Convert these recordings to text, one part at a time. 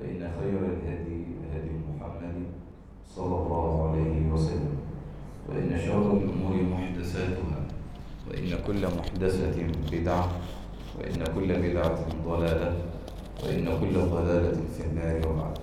فإن خير الهدي هدي محمد صلى الله عليه وسلم وإن شر الأمور محدثاتها وإن كل محدثة بدعة وإن كل بدعة ضلالة وإن كل ضلالة في النار وبعد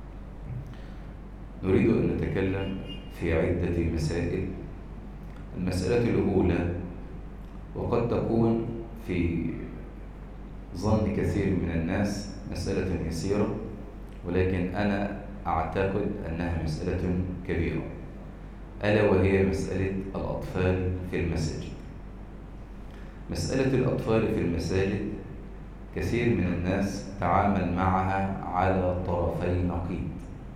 نريد أن نتكلم في عدة مسائل المسألة الأولى وقد تكون في ظن كثير من الناس مسألة يسيرة ولكن أنا أعتقد أنها مسألة كبيرة ألا وهي مسألة الأطفال في المساجد مسألة الأطفال في المساجد كثير من الناس تعامل معها على طرفي نقيض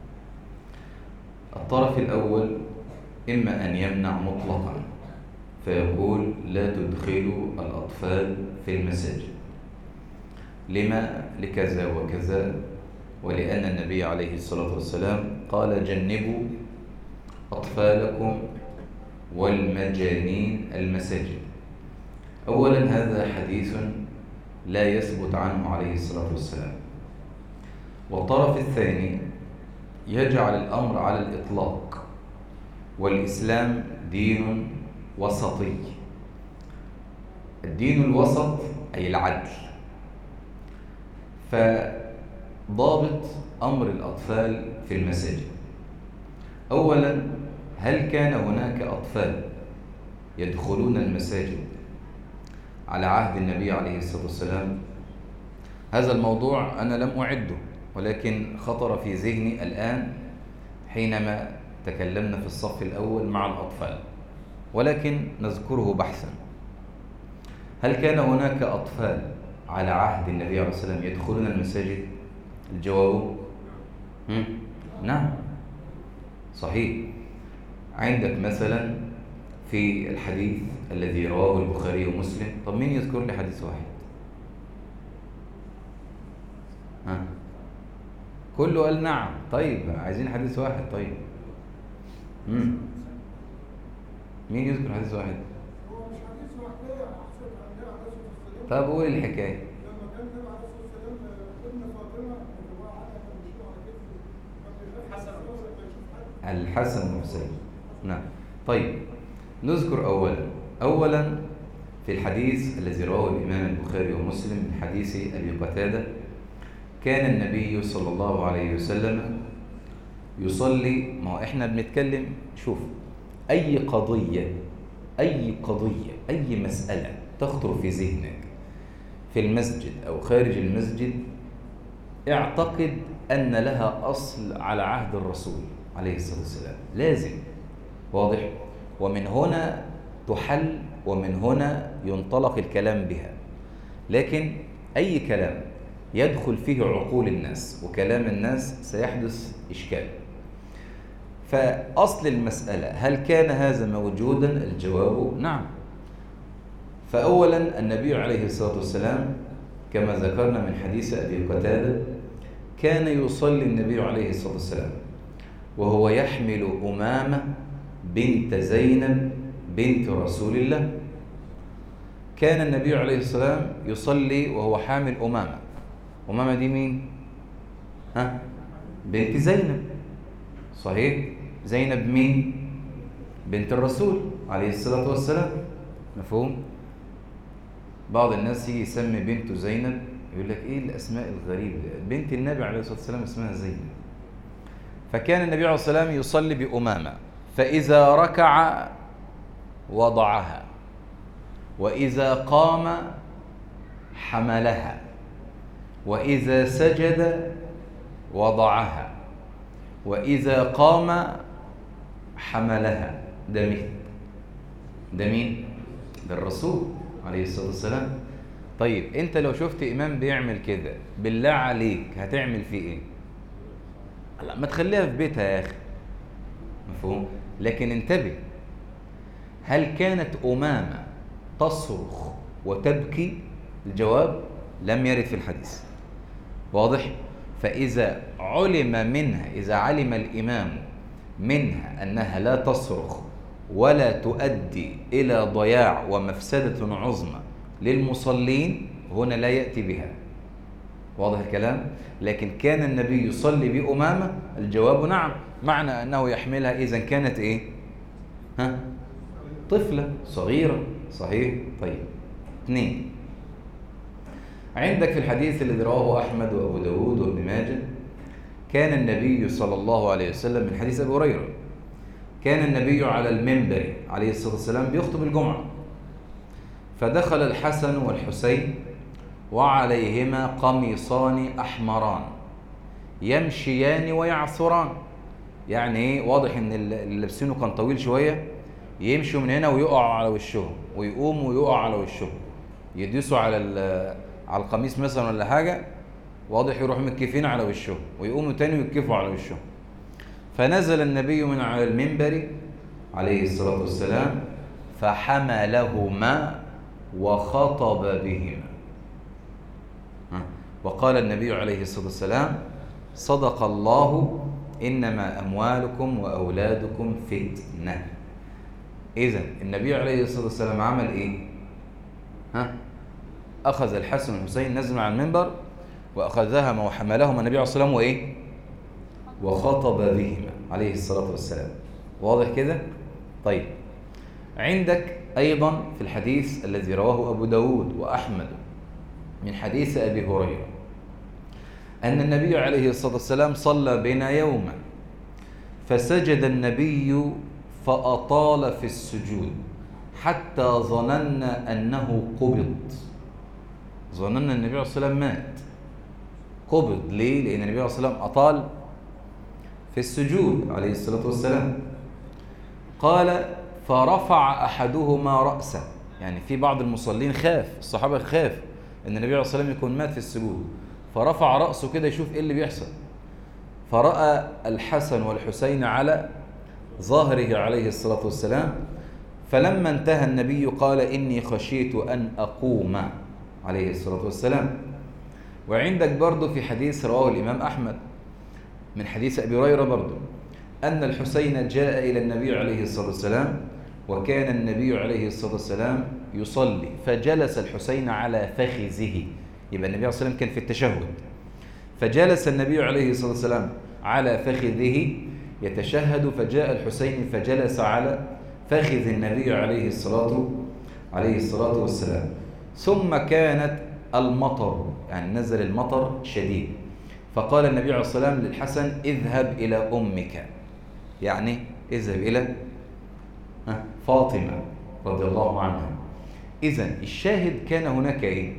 الطرف الأول إما أن يمنع مطلقا فيقول لا تدخلوا الأطفال في المساجد لما لكذا وكذا ولأن النبي عليه الصلاة والسلام قال جنبوا أطفالكم والمجانين المساجد أولا هذا حديث لا يثبت عنه عليه الصلاة والسلام والطرف الثاني يجعل الأمر على الإطلاق والإسلام دين وسطي الدين الوسط أي العدل فضابط أمر الأطفال في المساجد أولا هل كان هناك أطفال يدخلون المساجد على عهد النبي عليه الصلاة والسلام هذا الموضوع أنا لم أعده ولكن خطر في ذهني الآن حينما تكلمنا في الصف الأول مع الأطفال ولكن نذكره بحثا هل كان هناك أطفال على عهد النبي عليه الصلاة والسلام يدخلون المساجد الجواب نعم صحيح عندك مثلا في الحديث الذي رواه البخاري ومسلم طب مين يذكر لي حديث واحد ها كله قال نعم طيب عايزين حديث واحد طيب مم. مين يذكر حديث واحد هو مش حديث واحد يا احسن عندنا عليه الصلاه والسلام طب قول الحكايه لما كان النبي عليه الصلاه والسلام ابن فاطمه اللي هو على كان بيشيل على كتفه كان بيشوف حد الحسن والحسين نعم طيب نذكر اولا اولا في الحديث الذي رواه الامام البخاري ومسلم من حديث ابي قتاده كان النبي صلى الله عليه وسلم يصلي ما هو احنا بنتكلم شوف اي قضيه اي قضيه اي مساله تخطر في ذهنك في المسجد او خارج المسجد اعتقد ان لها اصل على عهد الرسول عليه الصلاه والسلام لازم واضح ومن هنا تحل ومن هنا ينطلق الكلام بها لكن اي كلام يدخل فيه عقول الناس وكلام الناس سيحدث اشكال فاصل المساله هل كان هذا موجودا الجواب نعم فاولا النبي عليه الصلاه والسلام كما ذكرنا من حديث ابي قتاده كان يصلي النبي عليه الصلاه والسلام وهو يحمل امامه بنت زينب بنت رسول الله كان النبي عليه الصلاه والسلام يصلي وهو حامل امامه امامه دي مين ها بنت زينب صحيح زينب مين بنت الرسول عليه الصلاه والسلام مفهوم بعض الناس يجي يسمي بنته زينب يقول لك ايه الاسماء الغريبه دي؟ بنت النبي عليه الصلاه والسلام اسمها زينب فكان النبي عليه الصلاه والسلام يصلي بامامه فاذا ركع وضعها واذا قام حملها واذا سجد وضعها واذا قام حملها ده مين ده مين ده الرسول عليه الصلاه والسلام طيب انت لو شفت امام بيعمل كده بالله عليك هتعمل فيه ايه لا ما تخليها في بيتها يا اخي مفهوم لكن انتبه هل كانت امامه تصرخ وتبكي الجواب لم يرد في الحديث واضح فاذا علم منها اذا علم الامام منها انها لا تصرخ ولا تؤدي الى ضياع ومفسده عظمى للمصلين هنا لا ياتي بها واضح الكلام لكن كان النبي يصلي بأمامة الجواب نعم معنى أنه يحملها إذا كانت إيه ها طفلة صغيرة صحيح طيب اثنين عندك في الحديث الذي رواه أحمد وأبو داود وابن ماجه كان النبي صلى الله عليه وسلم من حديث أبي هريرة كان النبي على المنبر عليه الصلاة والسلام بيخطب الجمعة فدخل الحسن والحسين وعليهما قميصان أحمران يمشيان ويعثران يعني ايه واضح ان اللي لابسينه كان طويل شويه يمشوا من هنا ويقعوا على وشهم ويقوموا ويقعوا على وشهم يدوسوا على على القميص مثلا ولا حاجه واضح يروحوا متكفين على وشهم ويقوموا تاني ويتكفوا على وشهم فنزل النبي من على المنبر عليه الصلاه والسلام فحملهما وخطب بهما وقال النبي عليه الصلاه والسلام صدق الله إنما أموالكم وأولادكم فتنة إذا النبي عليه الصلاة والسلام عمل إيه؟ ها؟ أخذ الحسن والحسين نزل على المنبر وأخذهما وحملهما النبي عليه الصلاة والسلام وإيه؟ وخطب بهما عليه الصلاة والسلام واضح كده؟ طيب عندك أيضا في الحديث الذي رواه أبو داود وأحمد من حديث أبي هريرة أن النبي عليه الصلاة والسلام صلى بنا يوما فسجد النبي فأطال في السجود حتى ظننا أنه قبض ظننا النبي عليه الصلاة والسلام مات قبض ليه؟ لأن النبي عليه الصلاة والسلام أطال في السجود عليه الصلاة والسلام قال فرفع أحدهما رأسه يعني في بعض المصلين خاف الصحابة خاف أن النبي عليه الصلاة والسلام يكون مات في السجود فرفع رأسه كده يشوف ايه اللي بيحصل فرأى الحسن والحسين على ظهره عليه الصلاة والسلام فلما انتهى النبي قال إني خشيت أن أقوم عليه الصلاة والسلام وعندك برضه في حديث رواه الإمام أحمد من حديث أبي هريرة برضه أن الحسين جاء إلى النبي عليه الصلاة والسلام وكان النبي عليه الصلاة والسلام يصلي فجلس الحسين على فخذه يبقى النبي عليه الصلاة والسلام كان في التشهد فجلس النبي عليه الصلاة والسلام على فخذه يتشهد فجاء الحسين فجلس على فخذ النبي عليه الصلاة عليه الصلاة والسلام ثم كانت المطر يعني نزل المطر شديد فقال النبي عليه الصلاة والسلام للحسن اذهب إلى أمك يعني اذهب إلى فاطمة رضي الله عنها إذا الشاهد كان هناك إيه؟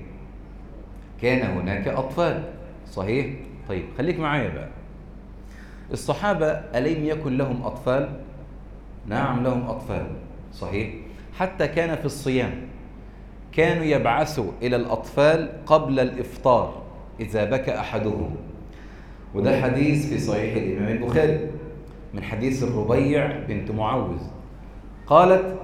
كان هناك أطفال صحيح؟ طيب خليك معايا بقى الصحابة ألم يكن لهم أطفال؟ نعم لهم أطفال صحيح؟ حتى كان في الصيام كانوا يبعثوا إلى الأطفال قبل الإفطار إذا بكى أحدهم وده حديث في صحيح الإمام البخاري من حديث الربيع بنت معوذ قالت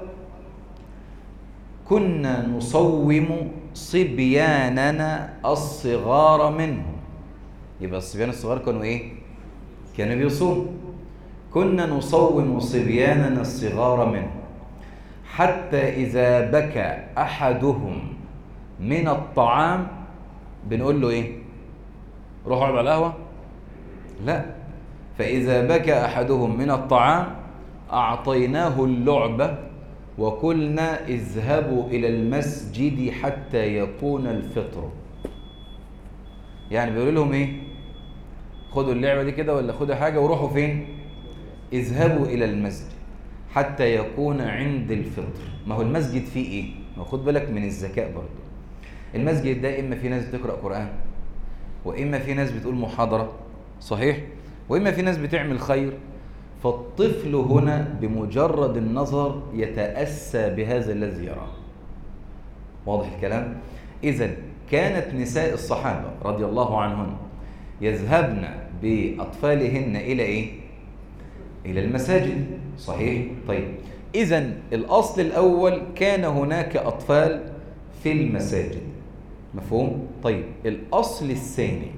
كنا نصوم صبياننا الصغار منهم يبقى الصبيان الصغار كانوا ايه كانوا بيصوموا كنا نصوم صبياننا الصغار منهم حتى إذا بكى أحدهم من الطعام بنقول له إيه؟ روح اقعد على القهوة؟ لا فإذا بكى أحدهم من الطعام أعطيناه اللعبة وقلنا اذهبوا إلى المسجد حتى يكون الفطر يعني بيقول لهم إيه؟ خدوا اللعبة دي كده ولا خدوا حاجة وروحوا فين؟ اذهبوا إلى المسجد حتى يكون عند الفطر ما هو المسجد فيه ايه ما خد بالك من الذكاء برضه المسجد ده اما في ناس بتقرا قران واما في ناس بتقول محاضره صحيح واما في ناس بتعمل خير فالطفل هنا بمجرد النظر يتاسى بهذا الذي يراه واضح الكلام اذا كانت نساء الصحابه رضي الله عنهن يذهبن باطفالهن الى ايه الى المساجد صحيح طيب اذا الاصل الاول كان هناك اطفال في المساجد مفهوم طيب الاصل الثاني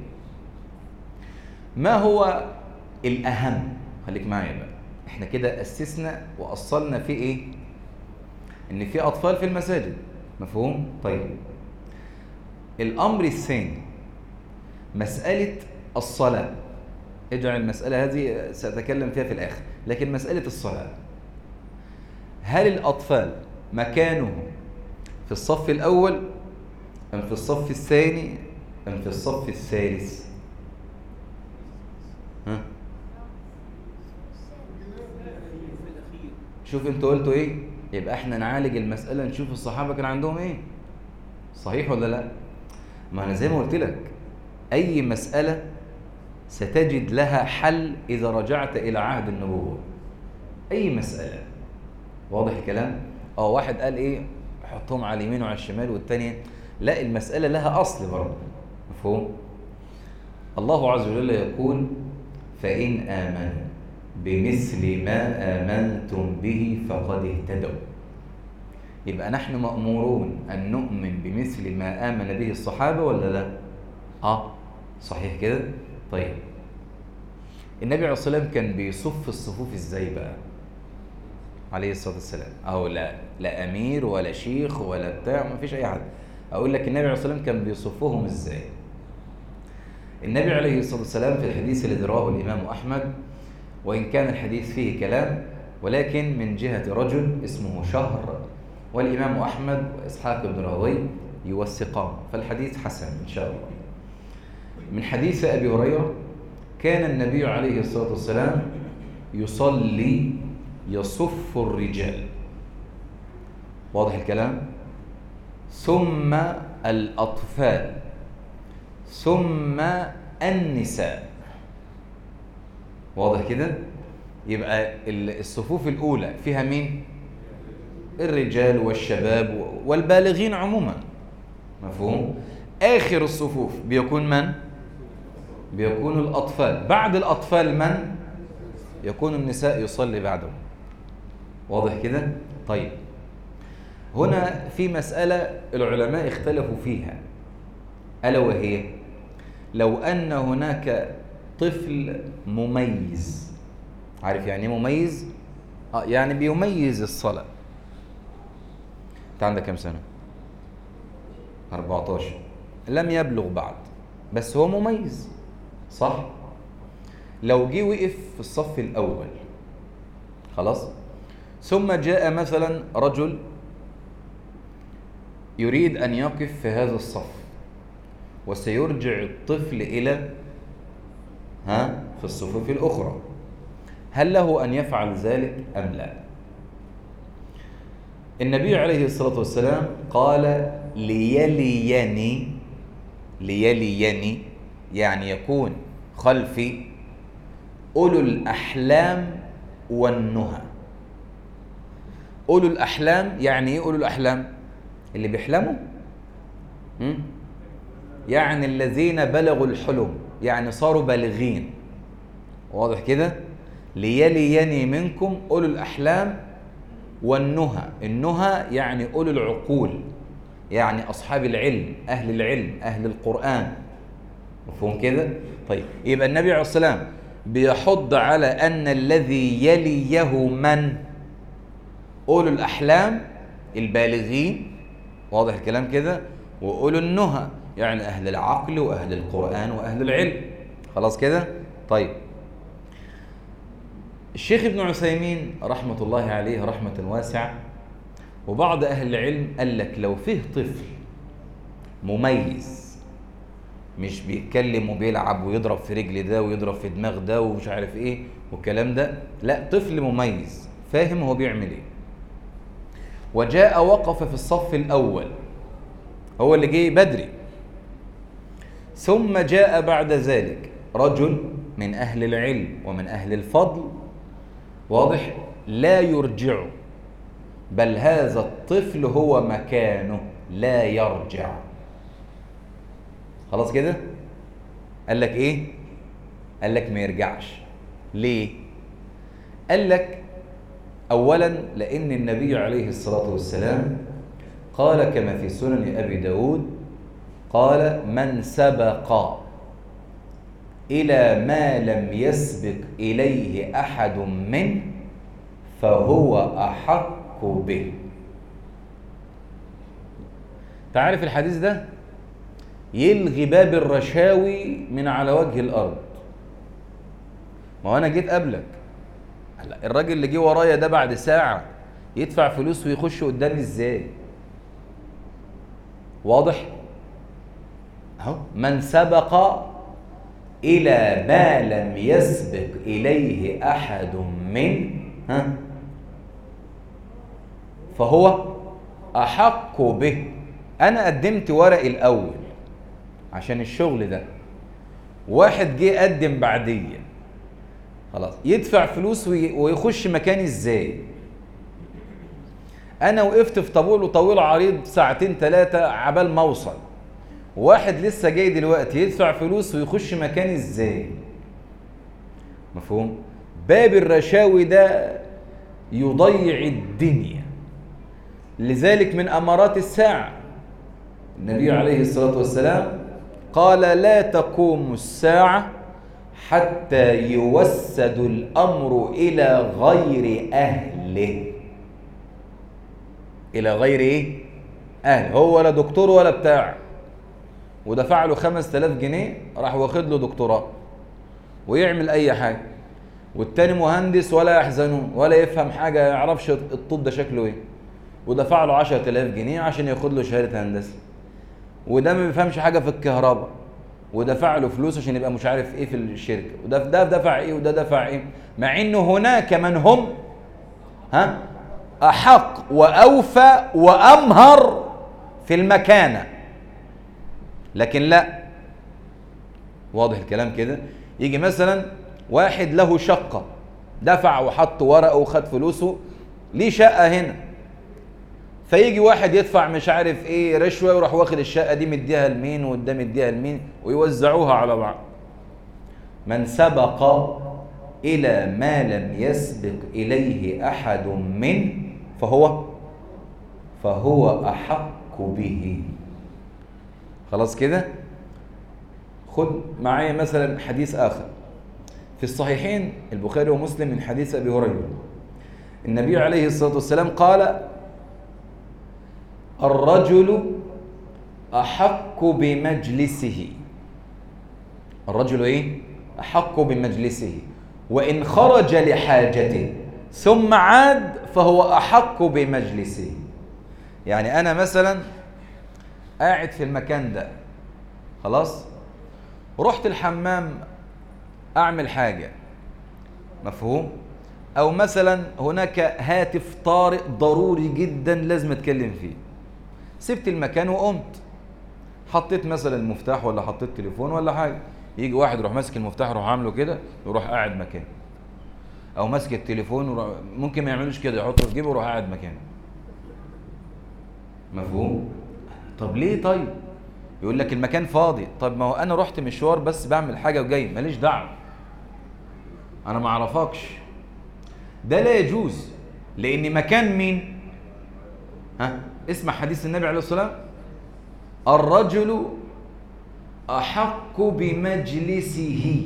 ما هو الاهم خليك معايا بقى احنا كده اسسنا واصلنا في ايه ان في اطفال في المساجد مفهوم طيب الامر الثاني مسألة الصلاة اجعل المسألة هذه سأتكلم فيها في الآخر لكن مسألة الصلاة هل الأطفال مكانهم في الصف الأول أم في الصف الثاني أم في الصف الثالث ها؟ شوف انتوا قلتوا ايه يبقى احنا نعالج المسألة نشوف الصحابة كان عندهم ايه صحيح ولا لا ما انا زي ما قلت لك اي مسألة ستجد لها حل اذا رجعت الى عهد النبوة اي مسألة واضح الكلام اه واحد قال ايه حطهم على اليمين وعلى الشمال والتانية لا المسألة لها اصل برضه مفهوم الله عز وجل يقول فإن آمنوا بمثل ما آمنتم به فقد اهتدوا يبقى نحن مأمورون أن نؤمن بمثل ما آمن به الصحابة ولا لا؟ آه صحيح كده؟ طيب النبي عليه الصلاة والسلام كان بيصف الصفوف ازاي بقى؟ عليه الصلاة والسلام أو لا لا أمير ولا شيخ ولا بتاع ما فيش أي حد أقول لك النبي عليه الصلاة والسلام كان بيصفهم ازاي؟ النبي عليه الصلاة والسلام في الحديث الذي رواه الإمام أحمد وإن كان الحديث فيه كلام ولكن من جهة رجل اسمه شهر والإمام أحمد وإسحاق بن راهوي يوثقان فالحديث حسن إن شاء الله من حديث أبي هريرة كان النبي عليه الصلاة والسلام يصلي يصف الرجال واضح الكلام ثم الأطفال ثم النساء واضح كده يبقى الصفوف الأولى فيها مين الرجال والشباب والبالغين عموما مفهوم آخر الصفوف بيكون من بيكون الأطفال بعد الأطفال من يكون النساء يصلي بعدهم واضح كده طيب هنا في مسألة العلماء اختلفوا فيها ألا وهي لو أن هناك طفل مميز عارف يعني ايه مميز؟ آه يعني بيميز الصلاة أنت عندك كم سنة؟ 14 لم يبلغ بعد بس هو مميز صح؟ لو جه وقف في الصف الأول خلاص؟ ثم جاء مثلا رجل يريد أن يقف في هذا الصف وسيرجع الطفل إلى ها في الصفوف الأخرى هل له أن يفعل ذلك أم لا النبي عليه الصلاة والسلام قال ليليني ليليني يعني يكون خلفي أولو الأحلام والنهى أولو الأحلام يعني إيه أولو الأحلام اللي بيحلموا م? يعني الذين بلغوا الحلم يعني صاروا بالغين واضح كده ليليني منكم أولو الأحلام والنهى النهى يعني أولو العقول يعني أصحاب العلم أهل العلم أهل القرآن مفهوم كده طيب يبقى النبي عليه الصلاة والسلام بيحض على أن الذي يليه من أولو الأحلام البالغين واضح الكلام كده وأولو النهى يعني أهل العقل وأهل القرآن وأهل العلم خلاص كده طيب الشيخ ابن عثيمين رحمة الله عليه رحمة واسعة وبعض أهل العلم قال لك لو فيه طفل مميز مش بيتكلم وبيلعب ويضرب في رجل ده ويضرب في دماغ ده ومش عارف ايه والكلام ده لا طفل مميز فاهم هو بيعمل ايه وجاء وقف في الصف الأول هو اللي جه بدري ثم جاء بعد ذلك رجل من أهل العلم ومن أهل الفضل واضح لا يرجع بل هذا الطفل هو مكانه لا يرجع خلاص كده قال لك ايه قال لك ما يرجعش ليه قال لك اولا لان النبي عليه الصلاه والسلام قال كما في سنن ابي داود قال من سبق إلى ما لم يسبق إليه أحد منه فهو أحق به تعرف الحديث ده يلغي باب الرشاوي من على وجه الارض ما هو انا جيت قبلك هلا الراجل اللي جه ورايا ده بعد ساعه يدفع فلوس ويخش قدامي ازاي واضح اهو من سبق الى ما لم يسبق اليه احد من ها فهو احق به انا قدمت ورقي الاول عشان الشغل ده واحد جه قدم بعديه خلاص يدفع فلوس وي- ويخش مكاني ازاي انا وقفت في طابور وطويل عريض ساعتين ثلاثه عبال ما اوصل واحد لسه جاي دلوقتي يدفع فلوس ويخش مكاني ازاي مفهوم باب الرشاوي ده يضيع الدنيا لذلك من امارات الساعه النبي عليه الصلاه والسلام قال لا تقوم الساعه حتى يوسد الامر الى غير اهله الى غير ايه اهل هو ولا دكتور ولا بتاع ودفع له 5000 جنيه راح واخد له دكتوراه ويعمل اي حاجه والتاني مهندس ولا يحزنون ولا يفهم حاجه ما يعرفش الطب ده شكله ايه ودفع له 10000 جنيه عشان ياخد له شهاده هندسه وده ما بيفهمش حاجه في الكهرباء ودفع له فلوس عشان يبقى مش عارف ايه في الشركه وده ده دفع ايه وده دفع ايه مع انه هناك من هم ها احق واوفى وامهر في المكانه لكن لا واضح الكلام كده يجي مثلا واحد له شقه دفع وحط ورقه وخد فلوسه ليه شقه هنا فيجي واحد يدفع مش عارف ايه رشوه ويروح واخد الشقه دي مديها لمين وده مديها لمين ويوزعوها على بعض من سبق الى ما لم يسبق اليه احد منه فهو فهو احق به خلاص كده خد معايا مثلا حديث اخر في الصحيحين البخاري ومسلم من حديث ابي هريره النبي عليه الصلاه والسلام قال الرجل احق بمجلسه الرجل ايه احق بمجلسه وان خرج لحاجته ثم عاد فهو احق بمجلسه يعني انا مثلا قاعد في المكان ده خلاص رحت الحمام اعمل حاجه مفهوم او مثلا هناك هاتف طارئ ضروري جدا لازم اتكلم فيه سبت المكان وقمت حطيت مثلا المفتاح ولا حطيت تليفون ولا حاجه يجي واحد يروح ماسك المفتاح يروح عامله كده يروح قاعد مكانه او ماسك التليفون وروح ممكن ما يعملوش كده يحطه في جيبه ويروح قاعد مكانه مفهوم طب ليه طيب يقول لك المكان فاضي طب ما هو انا رحت مشوار بس بعمل حاجه وجاي ماليش دعوه انا ما اعرفكش ده لا يجوز لان مكان مين ها اسمع حديث النبي عليه الصلاه والسلام الرجل احق بمجلسه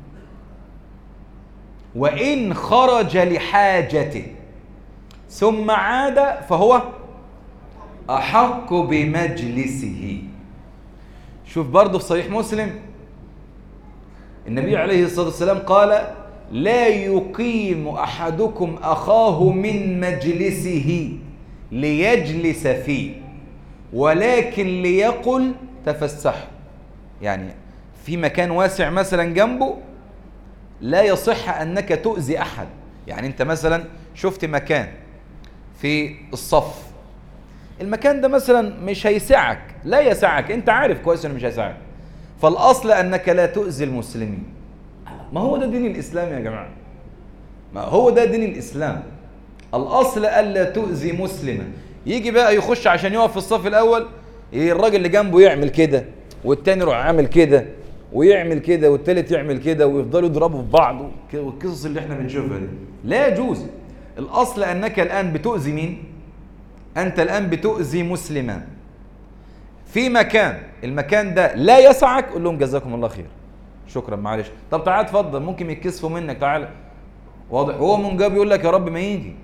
وان خرج لحاجته ثم عاد فهو احق بمجلسه شوف برضه في صحيح مسلم النبي عليه الصلاه والسلام قال لا يقيم احدكم اخاه من مجلسه ليجلس فيه ولكن ليقل تفسحوا يعني في مكان واسع مثلا جنبه لا يصح انك تؤذي احد يعني انت مثلا شفت مكان في الصف المكان ده مثلا مش هيسعك لا يسعك انت عارف كويس انه مش هيسعك فالاصل انك لا تؤذي المسلمين ما هو ده دين الاسلام يا جماعه ما هو ده دين الاسلام الاصل الا تؤذي مسلما يجي بقى يخش عشان يقف في الصف الاول الراجل اللي جنبه يعمل كده والتاني يروح عامل كده ويعمل كده والتالت يعمل كده ويفضلوا يضربوا في بعض والقصص اللي احنا بنشوفها دي لا يجوز الاصل انك الان بتؤذي مين انت الان بتؤذي مسلما في مكان المكان ده لا يسعك قول لهم جزاكم الله خير شكرا معلش طب تعال اتفضل ممكن يتكسفوا منك تعال واضح هو من جاب يقول لك يا رب ما يجي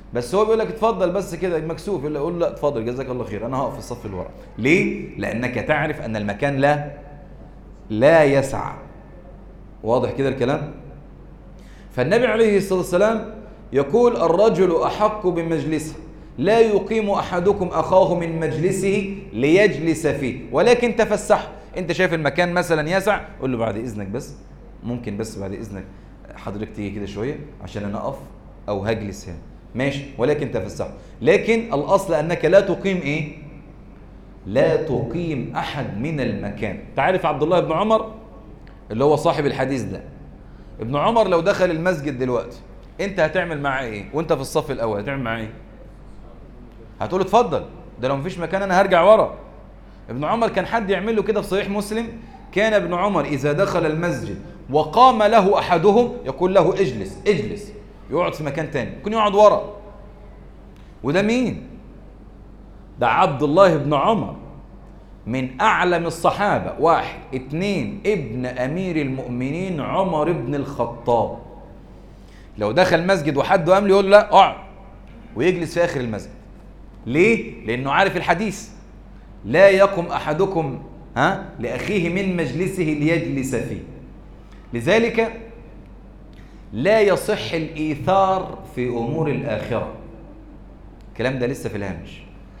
بس هو بيقول لك اتفضل بس كده مكسوف يقول يقول لا اتفضل جزاك الله خير انا هقف في الصف اللي ورا ليه لانك تعرف ان المكان لا لا يسع واضح كده الكلام فالنبي عليه الصلاه والسلام يقول الرجل احق بمجلسه لا يقيم احدكم اخاه من مجلسه ليجلس فيه ولكن تفسح انت شايف المكان مثلا يسع قول له بعد اذنك بس ممكن بس بعد اذنك حضرتك تيجي كده شويه عشان انا اقف او هجلس هنا ماشي ولكن تفسح لكن الاصل انك لا تقيم ايه لا تقيم احد من المكان تعرف عبد الله بن عمر اللي هو صاحب الحديث ده ابن عمر لو دخل المسجد دلوقتي انت هتعمل معاه ايه وانت في الصف الاول هتعمل معاه ايه هتقول له اتفضل ده لو مفيش مكان انا هرجع ورا ابن عمر كان حد يعمل له كده في صحيح مسلم كان ابن عمر اذا دخل المسجد وقام له احدهم يقول له اجلس اجلس يقعد في مكان تاني ممكن يقعد ورا وده مين ده عبد الله بن عمر من اعلم الصحابه واحد اتنين ابن امير المؤمنين عمر بن الخطاب لو دخل مسجد وحد قام له يقول له لا اقعد ويجلس في اخر المسجد ليه لانه عارف الحديث لا يقم احدكم ها لاخيه من مجلسه ليجلس فيه لذلك لا يصح الايثار في امور الاخره الكلام ده لسه في الهامش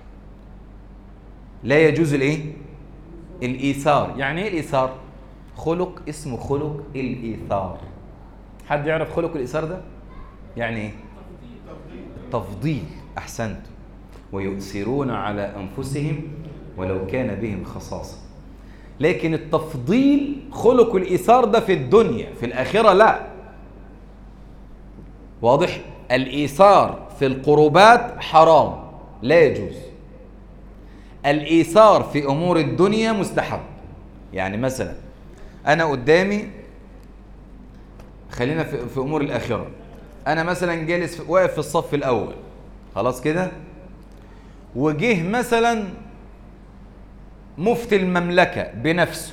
لا يجوز الايه الايثار يعني ايه الايثار خلق اسمه خلق الايثار حد يعرف خلق الايثار ده يعني ايه تفضيل احسنت ويؤثرون على انفسهم ولو كان بهم خصاصه لكن التفضيل خلق الايثار ده في الدنيا في الاخره لا واضح الايثار في القربات حرام لا يجوز الايثار في امور الدنيا مستحب يعني مثلا انا قدامي خلينا في, في امور الاخره انا مثلا جالس في واقف في الصف الاول خلاص كده وجه مثلا مفتي المملكه بنفسه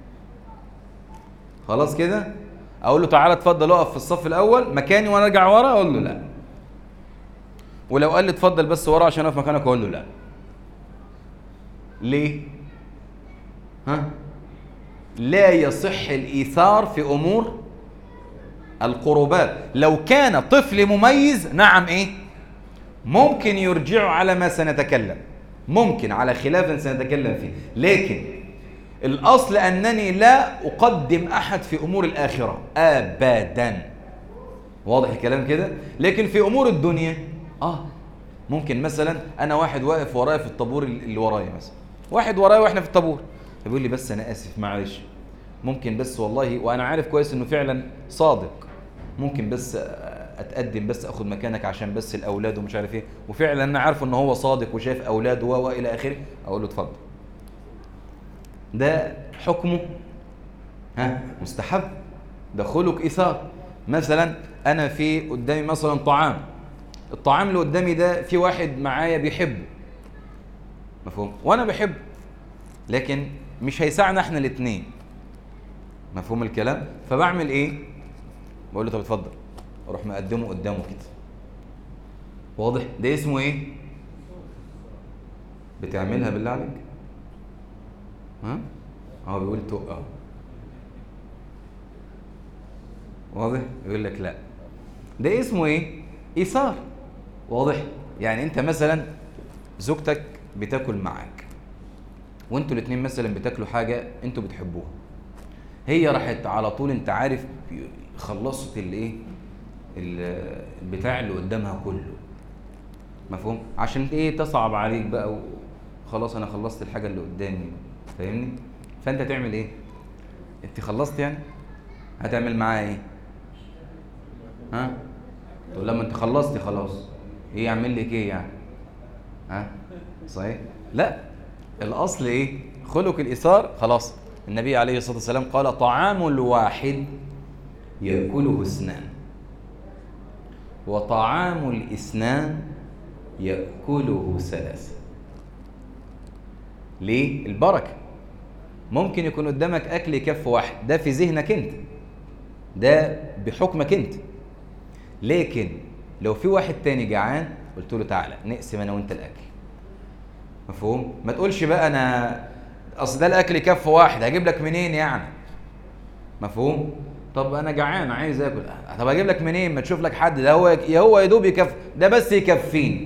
خلاص كده اقول له تعالى اتفضل اقف في الصف الاول مكاني وانا ارجع ورا اقول له لا ولو قال لي اتفضل بس ورا عشان اقف مكانك اقول له لا ليه ها لا يصح الايثار في امور القربات لو كان طفل مميز نعم ايه ممكن يرجع على ما سنتكلم ممكن على خلاف سنتكلم فيه لكن الاصل انني لا اقدم احد في امور الاخره ابدا واضح الكلام كده لكن في امور الدنيا اه ممكن مثلا انا واحد واقف ورايا في الطابور اللي ورايا مثلا واحد ورايا واحنا في الطابور بيقول لي بس انا اسف معلش ممكن بس والله وانا عارف كويس انه فعلا صادق ممكن بس اتقدم بس اخد مكانك عشان بس الاولاد ومش عارف ايه وفعلا انا عارف ان هو صادق وشايف اولاده و الى اخره اقول له اتفضل ده حكمه ها مستحب ده خلق ايثار مثلا انا في قدامي مثلا طعام الطعام اللي قدامي ده في واحد معايا بيحبه مفهوم وانا بحبه لكن مش هيساعنا احنا الاثنين مفهوم الكلام فبعمل ايه بقول له طب اتفضل اروح مقدمه قدامه كده واضح ده اسمه ايه بتعملها بالله عليك ها هو بيقول تق اهو واضح يقول لك لا ده اسمه ايه ايثار واضح يعني انت مثلا زوجتك بتاكل معاك وانتوا الاثنين مثلا بتاكلوا حاجه انتوا بتحبوها هي راحت على طول انت عارف خلصت الايه البتاع اللي قدامها كله مفهوم عشان ايه تصعب عليك بقى وخلاص انا خلصت الحاجه اللي قدامي فاهمني فانت تعمل ايه انت خلصت يعني هتعمل معاها ايه ها تقول لما انت خلصتي خلاص ايه يعمل لك ايه يعني ها صحيح لا الاصل ايه خلق الايثار خلاص النبي عليه الصلاه والسلام قال طعام الواحد ياكله اثنان وطعام الاثنان ياكله ثلاثه ليه البركه ممكن يكون قدامك اكل كف واحد ده في ذهنك انت ده بحكمك انت لكن لو في واحد تاني جعان قلت له تعالى نقسم انا وانت الاكل مفهوم ما تقولش بقى انا اصل ده الاكل كف واحد هجيب لك منين يعني مفهوم طب انا جعان عايز اكل طب اجيب لك منين ما تشوف لك حد ده هو يا هو يا دوب يكف ده بس يكفيني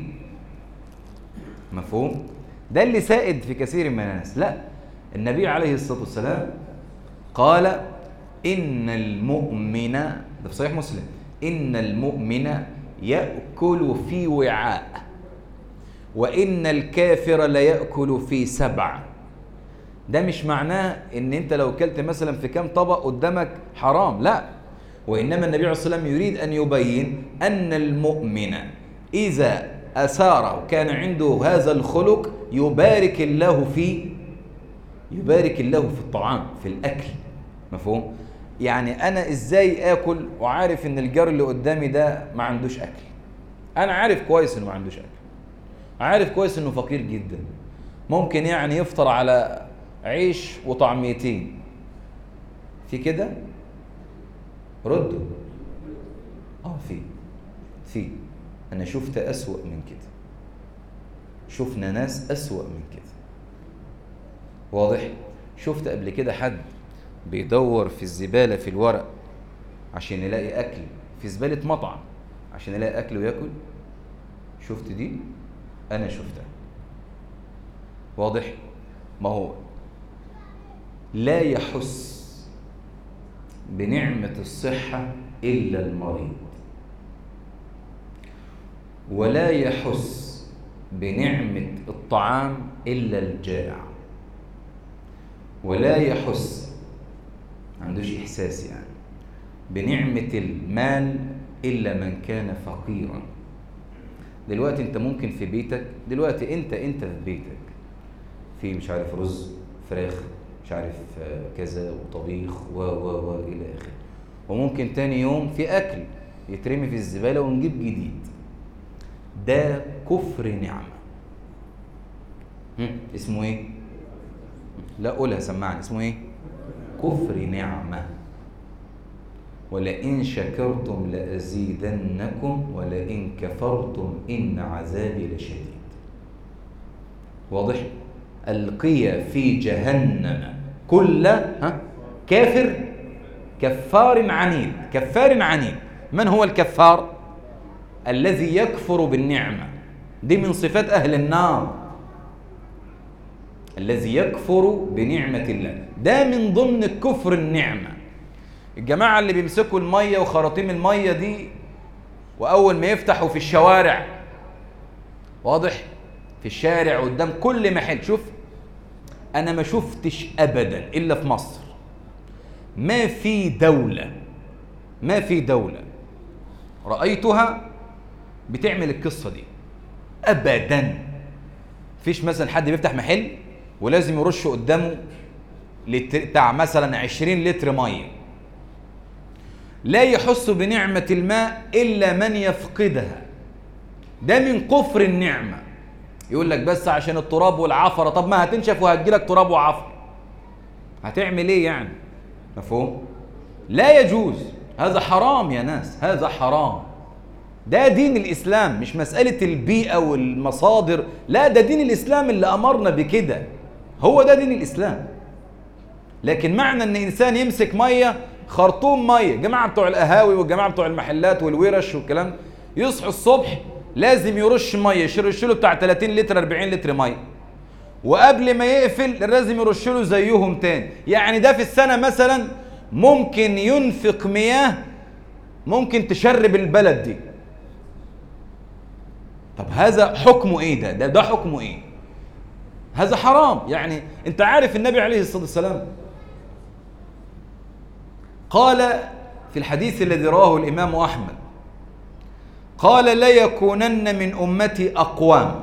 مفهوم ده اللي سائد في كثير من الناس لا النبي عليه الصلاه والسلام قال ان المؤمن ده في صحيح مسلم ان المؤمن ياكل في وعاء وان الكافر ليأكل في سبع ده مش معناه ان انت لو كلت مثلا في كام طبق قدامك حرام لا وانما النبي عليه الصلاه والسلام يريد ان يبين ان المؤمن اذا اثار وكان عنده هذا الخلق يبارك الله في يبارك الله في الطعام في الاكل مفهوم يعني انا ازاي اكل وعارف ان الجار اللي قدامي ده ما عندوش اكل انا عارف كويس انه ما عندوش اكل عارف كويس انه فقير جدا ممكن يعني يفطر على عيش وطعميتين في كده ردوا اه في في انا شفت اسوأ من كده شفنا ناس اسوأ من كده واضح شفت قبل كده حد بيدور في الزبالة في الورق عشان يلاقي أكل في زبالة مطعم عشان يلاقي أكل وياكل شفت دي أنا شفتها واضح ما هو لا يحس بنعمة الصحة إلا المريض ولا يحس بنعمة الطعام إلا الجائع ولا يحس عندوش إحساس يعني بنعمة المال إلا من كان فقيرا دلوقتي أنت ممكن في بيتك دلوقتي أنت أنت في بيتك في مش عارف رز فراخ مش عارف كذا وطبيخ و و و إلى آخره وممكن تاني يوم في أكل يترمي في الزبالة ونجيب جديد ده كفر نعمة اسمه ايه؟ لا قولها سمعني اسمه ايه؟ كفر نعمة ولئن شكرتم لأزيدنكم ولئن كفرتم إن عذابي لشديد واضح القي في جهنم كل ها كافر كفار عنيد كفار عنيد من هو الكفار الذي يكفر بالنعمة دي من صفات أهل النار الذي يكفر بنعمة الله ده من ضمن الكفر النعمة الجماعة اللي بيمسكوا المية وخراطيم المية دي وأول ما يفتحوا في الشوارع واضح في الشارع قدام كل محل شوف أنا ما شفتش أبدا إلا في مصر ما في دولة ما في دولة رأيتها بتعمل القصة دي أبدا فيش مثلا حد بيفتح محل ولازم يرش قدامه بتاع مثلا 20 لتر ميه لا يحس بنعمة الماء إلا من يفقدها ده من كفر النعمة يقول لك بس عشان التراب والعفرة طب ما هتنشف وهتجيلك تراب وعفر هتعمل ايه يعني مفهوم لا يجوز هذا حرام يا ناس هذا حرام ده دين الإسلام مش مسألة البيئة والمصادر لا ده دين الإسلام اللي أمرنا بكده هو ده دين الإسلام لكن معنى أن إنسان يمسك مية خرطوم مية جماعة بتوع القهاوي والجماعة بتوع المحلات والورش والكلام يصحوا الصبح لازم يرش مية يرش له بتاع 30 لتر 40 لتر مية وقبل ما يقفل لازم يرش له زيهم تاني يعني ده في السنة مثلا ممكن ينفق مياه ممكن تشرب البلد دي طب هذا حكمه ايه ده ده, ده حكمه ايه هذا حرام يعني انت عارف النبي عليه الصلاة والسلام قال في الحديث الذي رواه الإمام أحمد قال لا يكونن من أمتي أقوام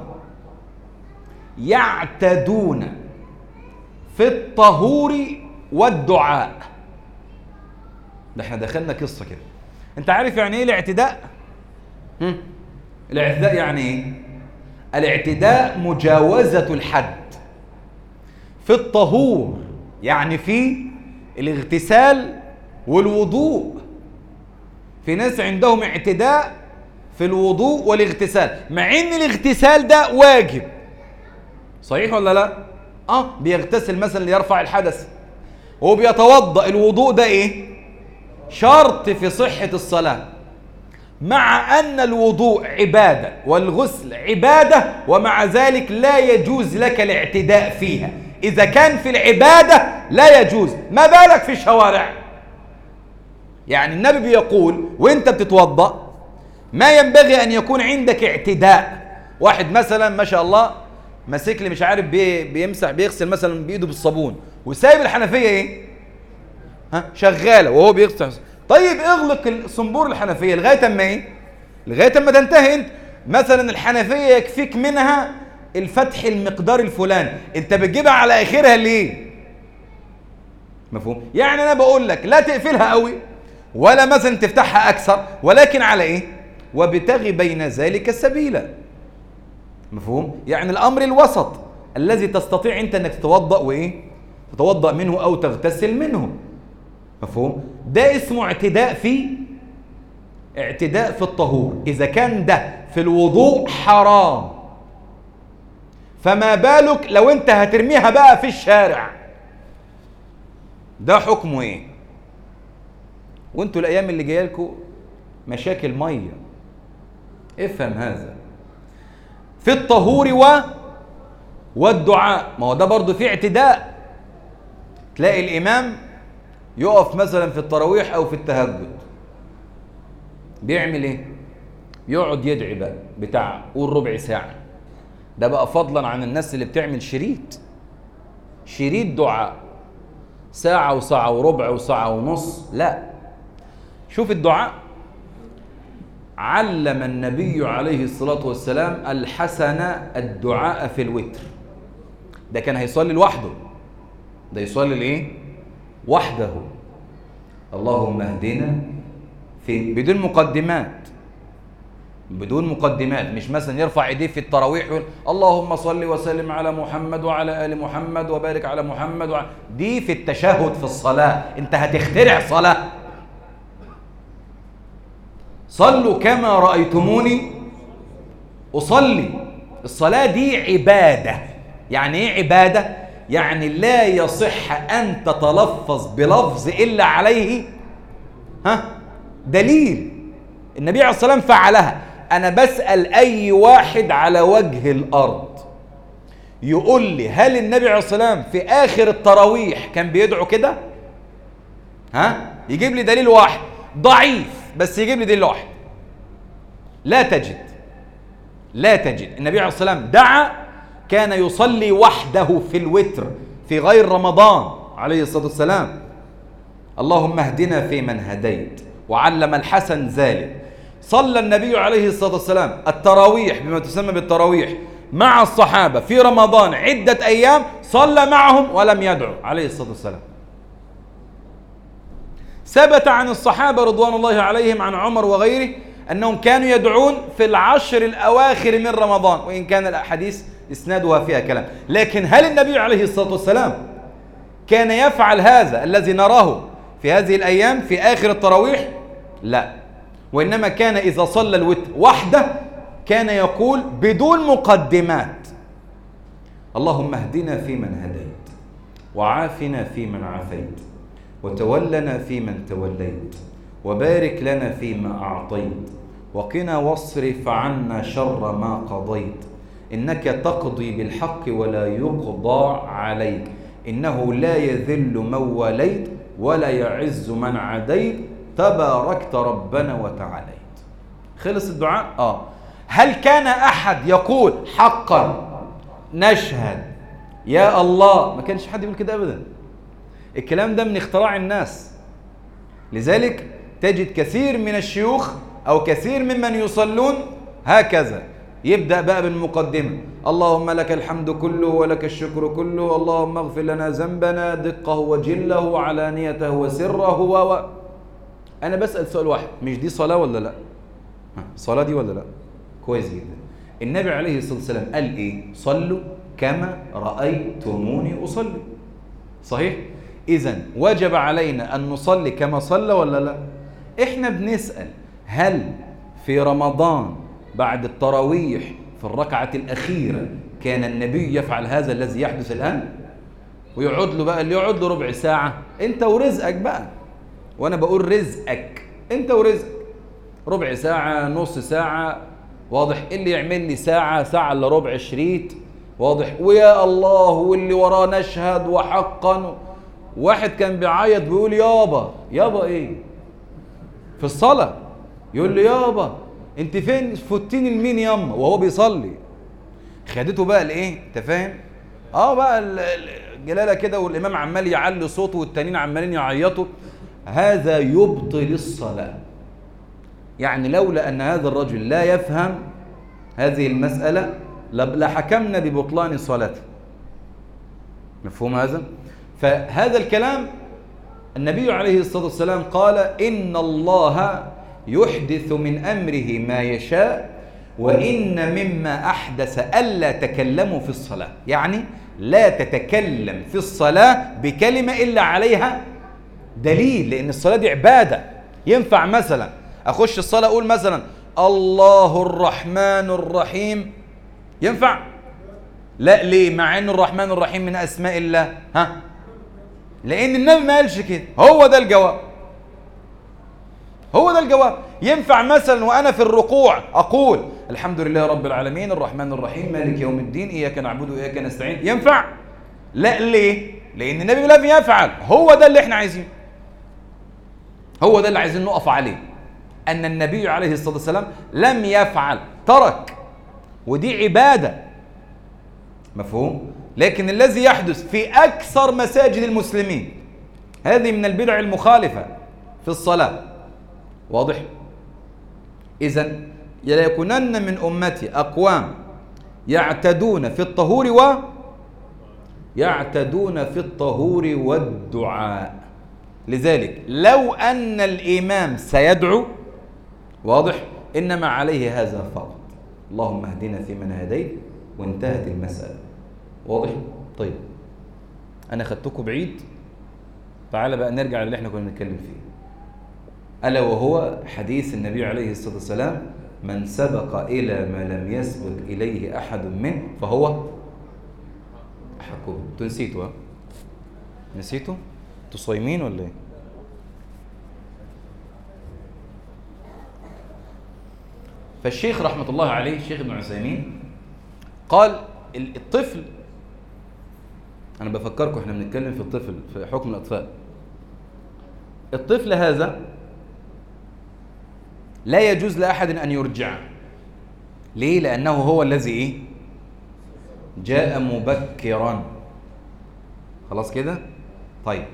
يعتدون في الطهور والدعاء ده احنا دخلنا قصة كده انت عارف يعني ايه الاعتداء هم؟ الاعتداء يعني ايه الاعتداء مجاوزة الحد في الطهور يعني في الاغتسال والوضوء في ناس عندهم اعتداء في الوضوء والاغتسال مع ان الاغتسال ده واجب صحيح ولا لا اه بيغتسل مثلا ليرفع الحدث هو بيتوضا الوضوء ده ايه شرط في صحه الصلاه مع ان الوضوء عباده والغسل عباده ومع ذلك لا يجوز لك الاعتداء فيها اذا كان في العباده لا يجوز ما بالك في الشوارع يعني النبي بيقول وانت بتتوضا ما ينبغي ان يكون عندك اعتداء واحد مثلا ما شاء الله ماسك لي مش عارف بي بيمسح بيغسل مثلا بايده بالصابون وسايب الحنفيه ايه ها شغاله وهو بيغسل طيب اغلق الصنبور الحنفيه لغايه اما ايه لغايه اما تنتهي انت مثلا الحنفيه يكفيك منها الفتح المقدار الفلاني انت بتجيبها على اخرها ليه مفهوم يعني انا بقول لك لا تقفلها قوي ولا مثلا تفتحها اكثر ولكن على ايه وابتغي بين ذلك سبيلا مفهوم يعني الامر الوسط الذي تستطيع انت انك تتوضا وايه تتوضا منه او تغتسل منه مفهوم ده اسمه اعتداء في اعتداء في الطهور اذا كان ده في الوضوء حرام فما بالك لو انت هترميها بقى في الشارع ده حكمه ايه وانتوا الايام اللي جايه لكم مشاكل ميه افهم هذا في الطهور و والدعاء ما هو ده برضه فيه اعتداء تلاقي الامام يقف مثلا في التراويح او في التهجد بيعمل ايه يقعد يدعي بقى بتاع قول ربع ساعه ده بقى فضلا عن الناس اللي بتعمل شريط شريط دعاء ساعة وساعة وربع وساعة ونص لا شوف الدعاء علم النبي عليه الصلاة والسلام الحسن الدعاء في الوتر ده كان هيصلي لوحده ده يصلي الايه وحده اللهم اهدنا في بدون مقدمات بدون مقدمات مش مثلا يرفع ايديه في التراويح ويقول اللهم صل وسلم على محمد وعلى ال محمد وبارك على محمد وعلى دي في التشهد في الصلاه انت هتخترع صلاه صلوا كما رايتموني اصلي الصلاه دي عباده يعني ايه عباده يعني لا يصح ان تتلفظ بلفظ الا عليه ها دليل النبي عليه الصلاه والسلام فعلها انا بسال اي واحد على وجه الارض يقول لي هل النبي عليه الصلاه والسلام في اخر التراويح كان بيدعو كده ها يجيب لي دليل واحد ضعيف بس يجيب لي دليل واحد لا تجد لا تجد النبي عليه الصلاه والسلام دعا كان يصلي وحده في الوتر في غير رمضان عليه الصلاه والسلام اللهم اهدنا فيمن هديت وعلم الحسن ذلك صلى النبي عليه الصلاه والسلام التراويح بما تسمى بالتراويح مع الصحابه في رمضان عده ايام صلى معهم ولم يدعو عليه الصلاه والسلام ثبت عن الصحابه رضوان الله عليهم عن عمر وغيره انهم كانوا يدعون في العشر الاواخر من رمضان وان كان الاحاديث اسنادها فيها كلام لكن هل النبي عليه الصلاه والسلام كان يفعل هذا الذي نراه في هذه الايام في اخر التراويح لا وانما كان اذا صلى الوتر وحده كان يقول بدون مقدمات اللهم اهدنا فيمن هديت وعافنا فيمن عافيت وتولنا فيمن توليت وبارك لنا فيما اعطيت وقنا واصرف عنا شر ما قضيت انك تقضي بالحق ولا يقضى عليك انه لا يذل من وليت ولا يعز من عديت تباركت ربنا وتعاليت خلص الدعاء اه هل كان احد يقول حقا نشهد يا الله ما كانش حد يقول كده ابدا الكلام ده من اختراع الناس لذلك تجد كثير من الشيوخ او كثير ممن يصلون هكذا يبدا بقى بالمقدمه اللهم لك الحمد كله ولك الشكر كله اللهم اغفر لنا ذنبنا دقه وجله وعلانيته وسره و انا بسال سؤال واحد مش دي صلاه ولا لا صلاه دي ولا لا كويس جدا النبي عليه الصلاه والسلام قال ايه صلوا كما رايتموني اصلي صحيح اذا وجب علينا ان نصلي كما صلى ولا لا احنا بنسال هل في رمضان بعد التراويح في الركعة الأخيرة كان النبي يفعل هذا الذي يحدث الآن ويقعد له بقى اللي يقعد له ربع ساعة أنت ورزقك بقى وأنا بقول رزقك أنت ورزقك ربع ساعة نص ساعة واضح اللي يعمل لي ساعة ساعة إلا ربع شريط واضح ويا الله واللي وراه نشهد وحقا واحد كان بيعيط بيقول يابا يابا ايه في الصلاة يقول له يابا انت فين فتيني لمين ياما وهو بيصلي خدته بقى الايه انت فاهم اه بقى ال- ال- الجلاله كده والامام عمال يعلي صوته والتانيين عمالين يعيطوا هذا يبطل الصلاه يعني لولا ان هذا الرجل لا يفهم هذه المساله لب- لحكمنا ببطلان صلاته مفهوم هذا فهذا الكلام النبي عليه الصلاه والسلام قال ان الله يحدث من امره ما يشاء وان مما احدث الا تكلموا في الصلاه يعني لا تتكلم في الصلاه بكلمه الا عليها دليل لان الصلاه دي عباده ينفع مثلا اخش الصلاه اقول مثلا الله الرحمن الرحيم ينفع لا ليه مع ان الرحمن الرحيم من اسماء الله ها لان النبي ما قالش كده هو ده الجواب هو ده الجواب ينفع مثلا وانا في الركوع اقول الحمد لله رب العالمين الرحمن الرحيم مالك يوم الدين اياك نعبد واياك نستعين ينفع لا ليه لان النبي لم يفعل هو ده اللي احنا عايزينه هو ده اللي عايزين نقف عليه ان النبي عليه الصلاه والسلام لم يفعل ترك ودي عباده مفهوم لكن الذي يحدث في اكثر مساجد المسلمين هذه من البدع المخالفه في الصلاه واضح اذا لا يكونن من امتي اقوام يعتدون في الطهور و يعتدون في الطهور والدعاء لذلك لو ان الامام سيدعو واضح انما عليه هذا فقط اللهم اهدنا فيمن هديت وانتهت المساله واضح طيب انا خدتكم بعيد تعال بقى نرجع للي احنا كنا بنتكلم فيه الا وهو حديث النبي عليه الصلاه والسلام من سبق الى ما لم يسبق اليه احد منه فهو احق به انتوا نسيتوا ها نسيتوا انتوا صايمين ولا ايه فالشيخ رحمه الله عليه الشيخ ابن عثيمين قال ال- الطفل انا بفكركم احنا بنتكلم في الطفل في حكم الاطفال الطفل هذا لا يجوز لاحد ان يرجعه ليه لانه هو الذي ايه جاء مبكرا خلاص كده طيب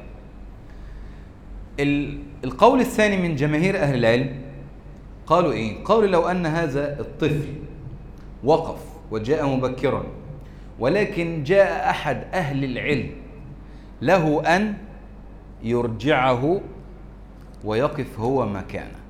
ال- القول الثاني من جماهير اهل العلم قالوا ايه قالوا لو ان هذا الطفل وقف وجاء مبكرا ولكن جاء احد اهل العلم له ان يرجعه ويقف هو مكانه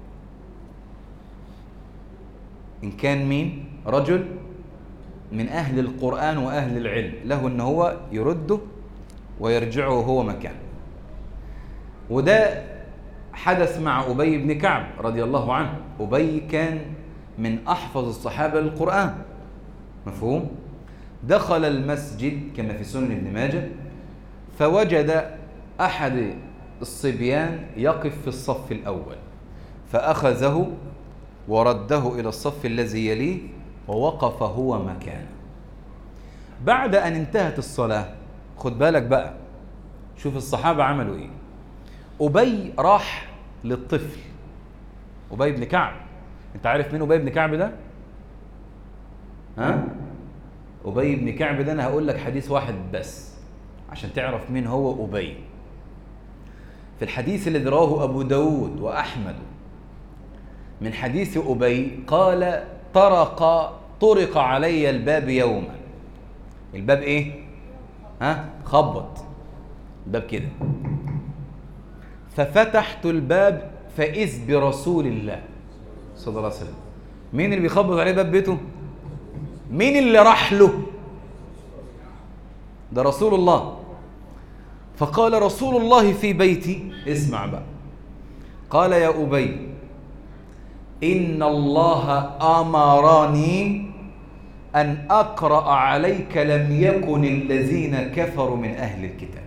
ان كان مين رجل من اهل القران واهل العلم له ان هو يرده ويرجعه هو مكانه وده حدث مع ابي بن كعب رضي الله عنه ابي كان من احفظ الصحابه للقران مفهوم دخل المسجد كما في سنن ابن ماجه فوجد احد الصبيان يقف في الصف الاول فاخذه ورده الى الصف الذي يليه ووقف هو مكانه بعد ان انتهت الصلاه خد بالك بقى شوف الصحابه عملوا ايه ابي راح للطفل ابي بن كعب انت عارف مين ابي بن كعب ده ها ابي بن كعب ده انا هقول لك حديث واحد بس عشان تعرف مين هو ابي في الحديث الذي رواه ابو داود واحمد من حديث ابي قال طرق طرق علي الباب يوما الباب ايه ها خبط الباب كده ففتحت الباب فإذ برسول الله صلى الله عليه وسلم مين اللي بيخبط عليه باب بيته مين اللي راح له ده رسول الله فقال رسول الله في بيتي اسمع بقى قال يا أبي إن الله أمرني أن أقرأ عليك لم يكن الذين كفروا من أهل الكتاب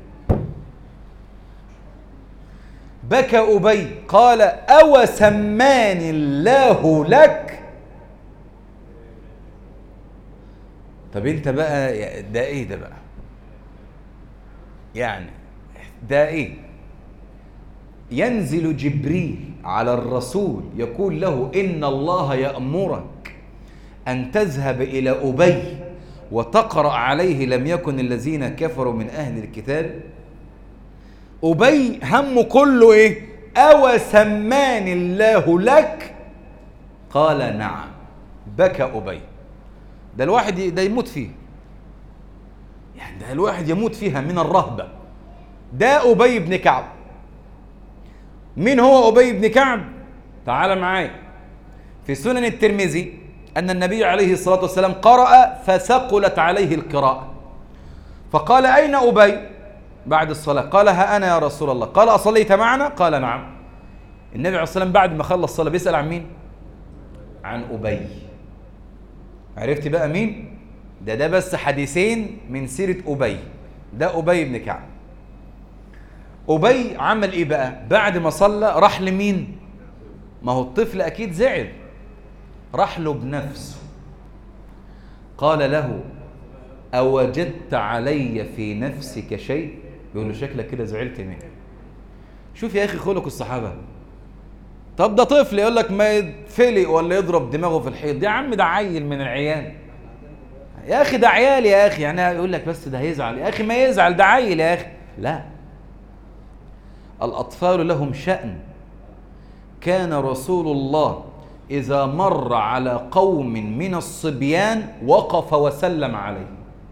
بكى أبي قال أو سماني الله لك طب انت بقى ده ايه ده بقى يعني ده ايه ينزل جبريل على الرسول يقول له ان الله يامرك ان تذهب الى ابي وتقرا عليه لم يكن الذين كفروا من اهل الكتاب ابي همه كله ايه او سماني الله لك قال نعم بكى ابي ده الواحد ده يموت فيه يعني ده الواحد يموت فيها من الرهبة ده أبي بن كعب مين هو أبي بن كعب تعال معايا في سنن الترمذي أن النبي عليه الصلاة والسلام قرأ فثقلت عليه القراءة فقال أين أبي بعد الصلاة قال ها أنا يا رسول الله قال أصليت معنا قال نعم النبي عليه الصلاة والسلام بعد ما خلص الصلاة بيسأل عن مين عن أبي عرفت بقى مين ده ده بس حديثين من سيرة أبي ده أبي بن كعب أبي عمل إيه بقى بعد ما صلى راح لمين ما هو الطفل أكيد زعل راح له بنفسه قال له أوجدت علي في نفسك شيء يقول له شكلك كده زعلت مني شوف يا أخي خلق الصحابة طب ده طفل يقول لك ما يتفلق ولا يضرب دماغه في الحيط يا عم ده عيل من العيال يا اخي ده عيال يا اخي يعني يقول لك بس ده هيزعل يا اخي ما يزعل ده عيل يا اخي لا الاطفال لهم شأن كان رسول الله اذا مر على قوم من الصبيان وقف وسلم عليه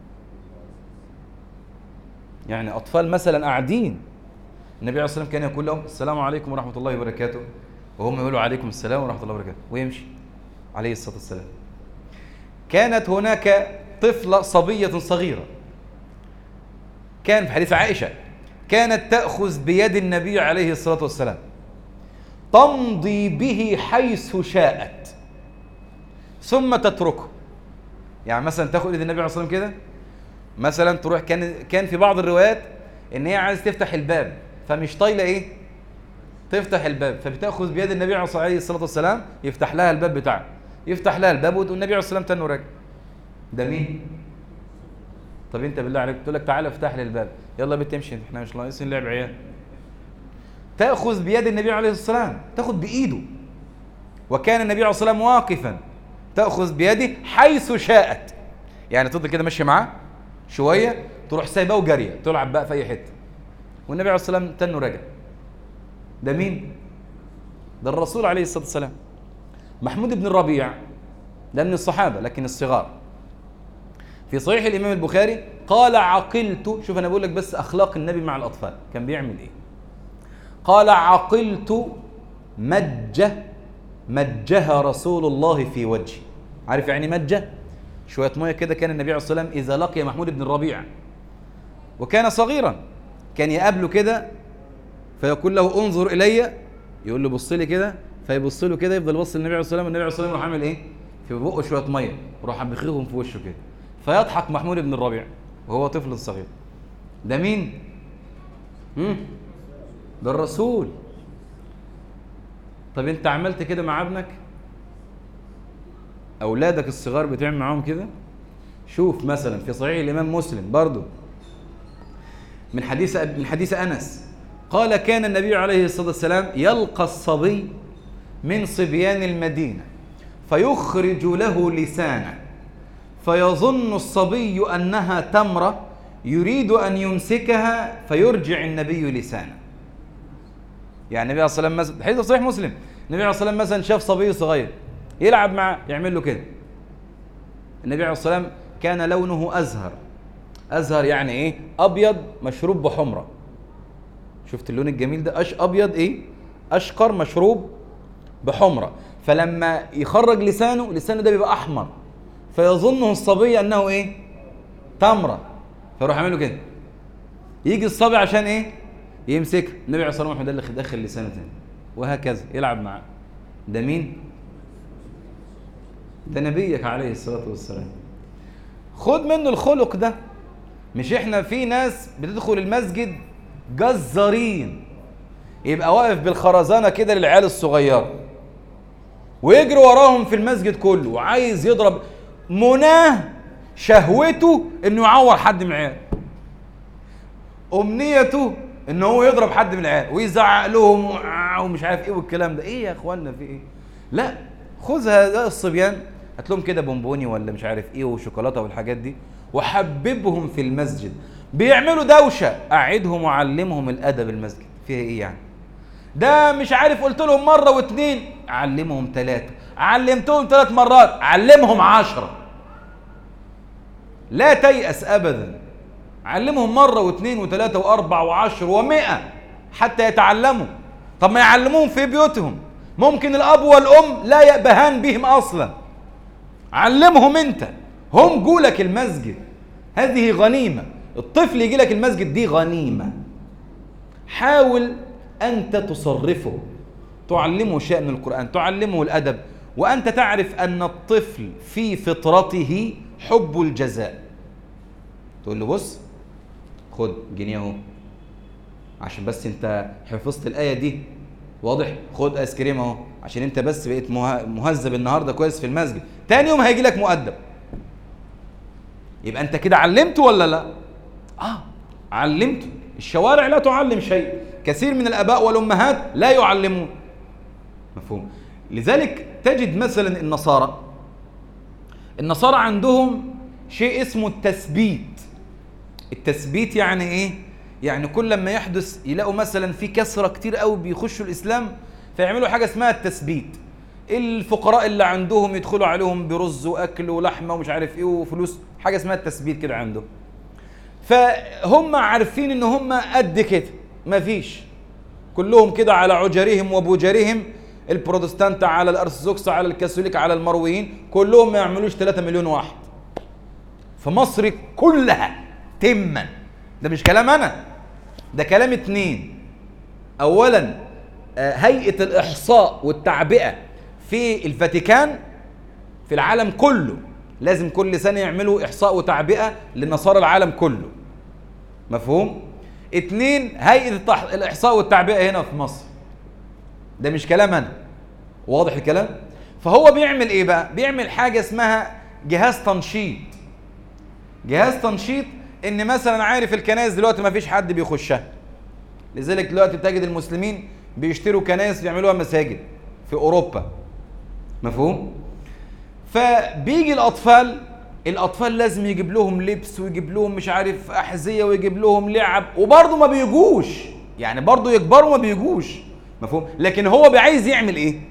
يعني اطفال مثلا قاعدين النبي عليه الصلاه والسلام كان يقول لهم السلام عليكم ورحمه الله وبركاته وهم يقولوا عليكم السلام ورحمه الله وبركاته ويمشي عليه الصلاه والسلام كانت هناك طفله صبيه صغيره كان في حديث عائشه كانت تاخذ بيد النبي عليه الصلاه والسلام تمضي به حيث شاءت ثم تتركه يعني مثلا تاخذ ايد النبي عليه الصلاه والسلام كده مثلا تروح كان كان في بعض الروايات ان هي عايزه تفتح الباب فمش طايله ايه تفتح الباب فبتاخذ بيد النبي عليه الصلاه والسلام يفتح لها الباب بتاعه يفتح لها الباب والنبي عليه الصلاه والسلام تنه راجع ده مين طب انت بالله عليك تقول لك تعالى افتح لي الباب يلا بنت امشي احنا مش ناقصين لعب عيال تاخذ بيد النبي عليه الصلاه والسلام تاخذ بايده وكان النبي عليه الصلاه والسلام واقفا تاخذ بيده حيث شاءت يعني تفضل كده ماشي معاه شويه تروح سايباه وجاريه تلعب بقى في اي حته والنبي عليه الصلاه والسلام تنه رجع ده مين ده الرسول عليه الصلاه والسلام محمود بن الربيع ده من الصحابه لكن الصغار في صحيح الامام البخاري قال عقلت شوف انا بقول لك بس اخلاق النبي مع الاطفال كان بيعمل ايه قال عقلت مجه مجها رسول الله في وجهي عارف يعني مجه شويه ميه كده كان النبي عليه الصلاه والسلام اذا لقي محمود بن الربيع وكان صغيرا كان يقابله كده فيقول له انظر الي يقول له بص لي كده فيبص له كده يفضل يبص للنبي عليه الصلاه والسلام والنبي عليه الصلاه والسلام يروح عامل ايه في بقه شويه ميه يروح بيخرجهم في وشه كده فيضحك محمود بن الربيع وهو طفل صغير ده مين مم؟ ده الرسول طب انت عملت كده مع ابنك اولادك الصغار بتعمل معاهم كده شوف مثلا في صحيح الامام مسلم برضو من حديث من حديث انس قال كان النبي عليه الصلاه والسلام يلقى الصبي من صبيان المدينه فيخرج له لسانه فيظن الصبي انها تمره يريد ان يمسكها فيرجع النبي لسانه يعني النبي عليه الصلاه والسلام مثلا حديث صحيح مسلم النبي عليه الصلاه والسلام مثلا شاف صبي صغير يلعب معاه يعمل له كده النبي عليه الصلاه والسلام كان لونه ازهر ازهر يعني ايه ابيض مشروب بحمره شفت اللون الجميل ده اش ابيض ايه اشقر مشروب بحمره فلما يخرج لسانه لسانه ده بيبقى احمر فيظنه الصبي انه ايه تمره فيروح يعمل له كده يجي الصبي عشان ايه يمسك النبي عليه الصلاه والسلام دخل دخل لسانه تاني وهكذا يلعب معاه ده مين ده نبيك عليه الصلاة والسلام خد منه الخلق ده مش احنا في ناس بتدخل المسجد جزارين يبقى واقف بالخرزانة كده للعيال الصغيرة ويجري وراهم في المسجد كله وعايز يضرب مناه شهوته انه يعور حد من العيال امنيته ان هو يضرب حد من العيال ويزعق لهم ومش عارف ايه والكلام ده ايه يا اخوانا في ايه لا خذ هذا الصبيان هات لهم كده بونبوني ولا مش عارف ايه وشوكولاته والحاجات دي وحببهم في المسجد بيعملوا دوشه اعدهم وعلمهم الادب المسجد فيها ايه يعني ده مش عارف قلت لهم مره واتنين علمهم ثلاثه علمتهم ثلاث مرات علمهم عشرة لا تيأس ابدا علمهم مرة واثنين وثلاثة وأربع وعشر ومئة حتى يتعلموا طب ما يعلموهم في بيوتهم ممكن الأب والأم لا يأبهان بهم أصلا علمهم أنت هم جولك المسجد هذه غنيمة الطفل يجي لك المسجد دي غنيمة حاول أنت تصرفه تعلمه شيء من القرآن تعلمه الأدب وأنت تعرف أن الطفل في فطرته حب الجزاء تقول له بص خد جنيه اهو عشان بس انت حفظت الايه دي واضح خد ايس كريم اهو عشان انت بس بقيت مهذب النهارده كويس في المسجد تاني يوم هيجي لك مؤدب يبقى انت كده علمته ولا لا اه علمته الشوارع لا تعلم شيء كثير من الاباء والامهات لا يعلمون مفهوم لذلك تجد مثلا النصارى النصارى عندهم شيء اسمه التثبيت التثبيت يعني ايه يعني كل لما يحدث يلاقوا مثلا في كسرة كتير قوي بيخشوا الاسلام فيعملوا حاجة اسمها التثبيت الفقراء اللي عندهم يدخلوا عليهم برز واكل ولحمه ومش عارف ايه وفلوس حاجه اسمها التثبيت كده عندهم فهم عارفين ان هم قد كده مفيش كلهم كده على عجرهم وبوجرهم البروتستانت على الارثوذكس على الكاثوليك على المرويين كلهم ما يعملوش 3 مليون واحد في مصر كلها تما ده مش كلام انا ده كلام اتنين اولا هيئه الاحصاء والتعبئه في الفاتيكان في العالم كله لازم كل سنه يعملوا احصاء وتعبئه لنصارى العالم كله مفهوم اتنين هيئه الاحصاء والتعبئه هنا في مصر ده مش كلام انا واضح الكلام فهو بيعمل ايه بقى بيعمل حاجه اسمها جهاز تنشيط جهاز تنشيط ان مثلا عارف الكنائس دلوقتي ما فيش حد بيخشها لذلك دلوقتي بتجد المسلمين بيشتروا كنائس بيعملوها مساجد في اوروبا مفهوم فبيجي الاطفال الاطفال لازم يجيب لهم لبس ويجيب لهم مش عارف احذيه ويجيب لهم لعب وبرضه ما بيجوش يعني برضه يكبروا ما بيجوش مفهوم لكن هو عايز يعمل ايه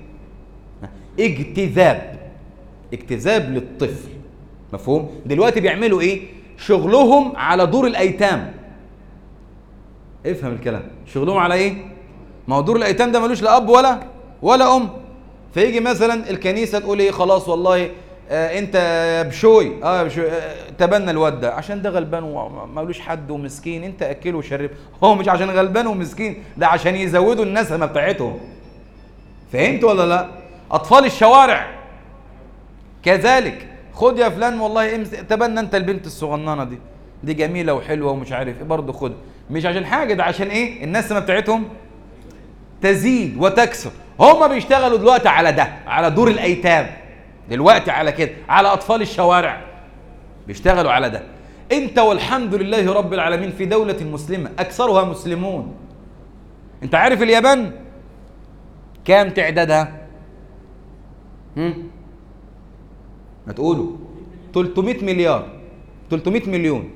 اجتذاب اجتذاب للطفل مفهوم دلوقتي بيعملوا ايه شغلهم على دور الايتام افهم الكلام شغلهم على ايه ما هو دور الايتام ده ملوش لا اب ولا ولا ام فيجي مثلا الكنيسه تقول ايه خلاص والله آه انت بشوي اه بشوي آه تبنى الواد ده عشان ده غلبان ومالوش حد ومسكين انت اكله وشرب هو مش عشان غلبان ومسكين ده عشان يزودوا النسمه بتاعتهم فهمت ولا لا اطفال الشوارع كذلك خد يا فلان والله امس تبنى انت البنت الصغننه دي دي جميله وحلوه ومش عارف ايه برضه خد مش عشان حاجه ده عشان ايه النسمه بتاعتهم تزيد وتكسر هما بيشتغلوا دلوقتي على ده على دور الايتام دلوقتي على كده على اطفال الشوارع بيشتغلوا على ده انت والحمد لله رب العالمين في دولة مسلمة اكثرها مسلمون انت عارف اليابان كام تعدادها هم؟ ما تقولوا 300 مليار 300 مليون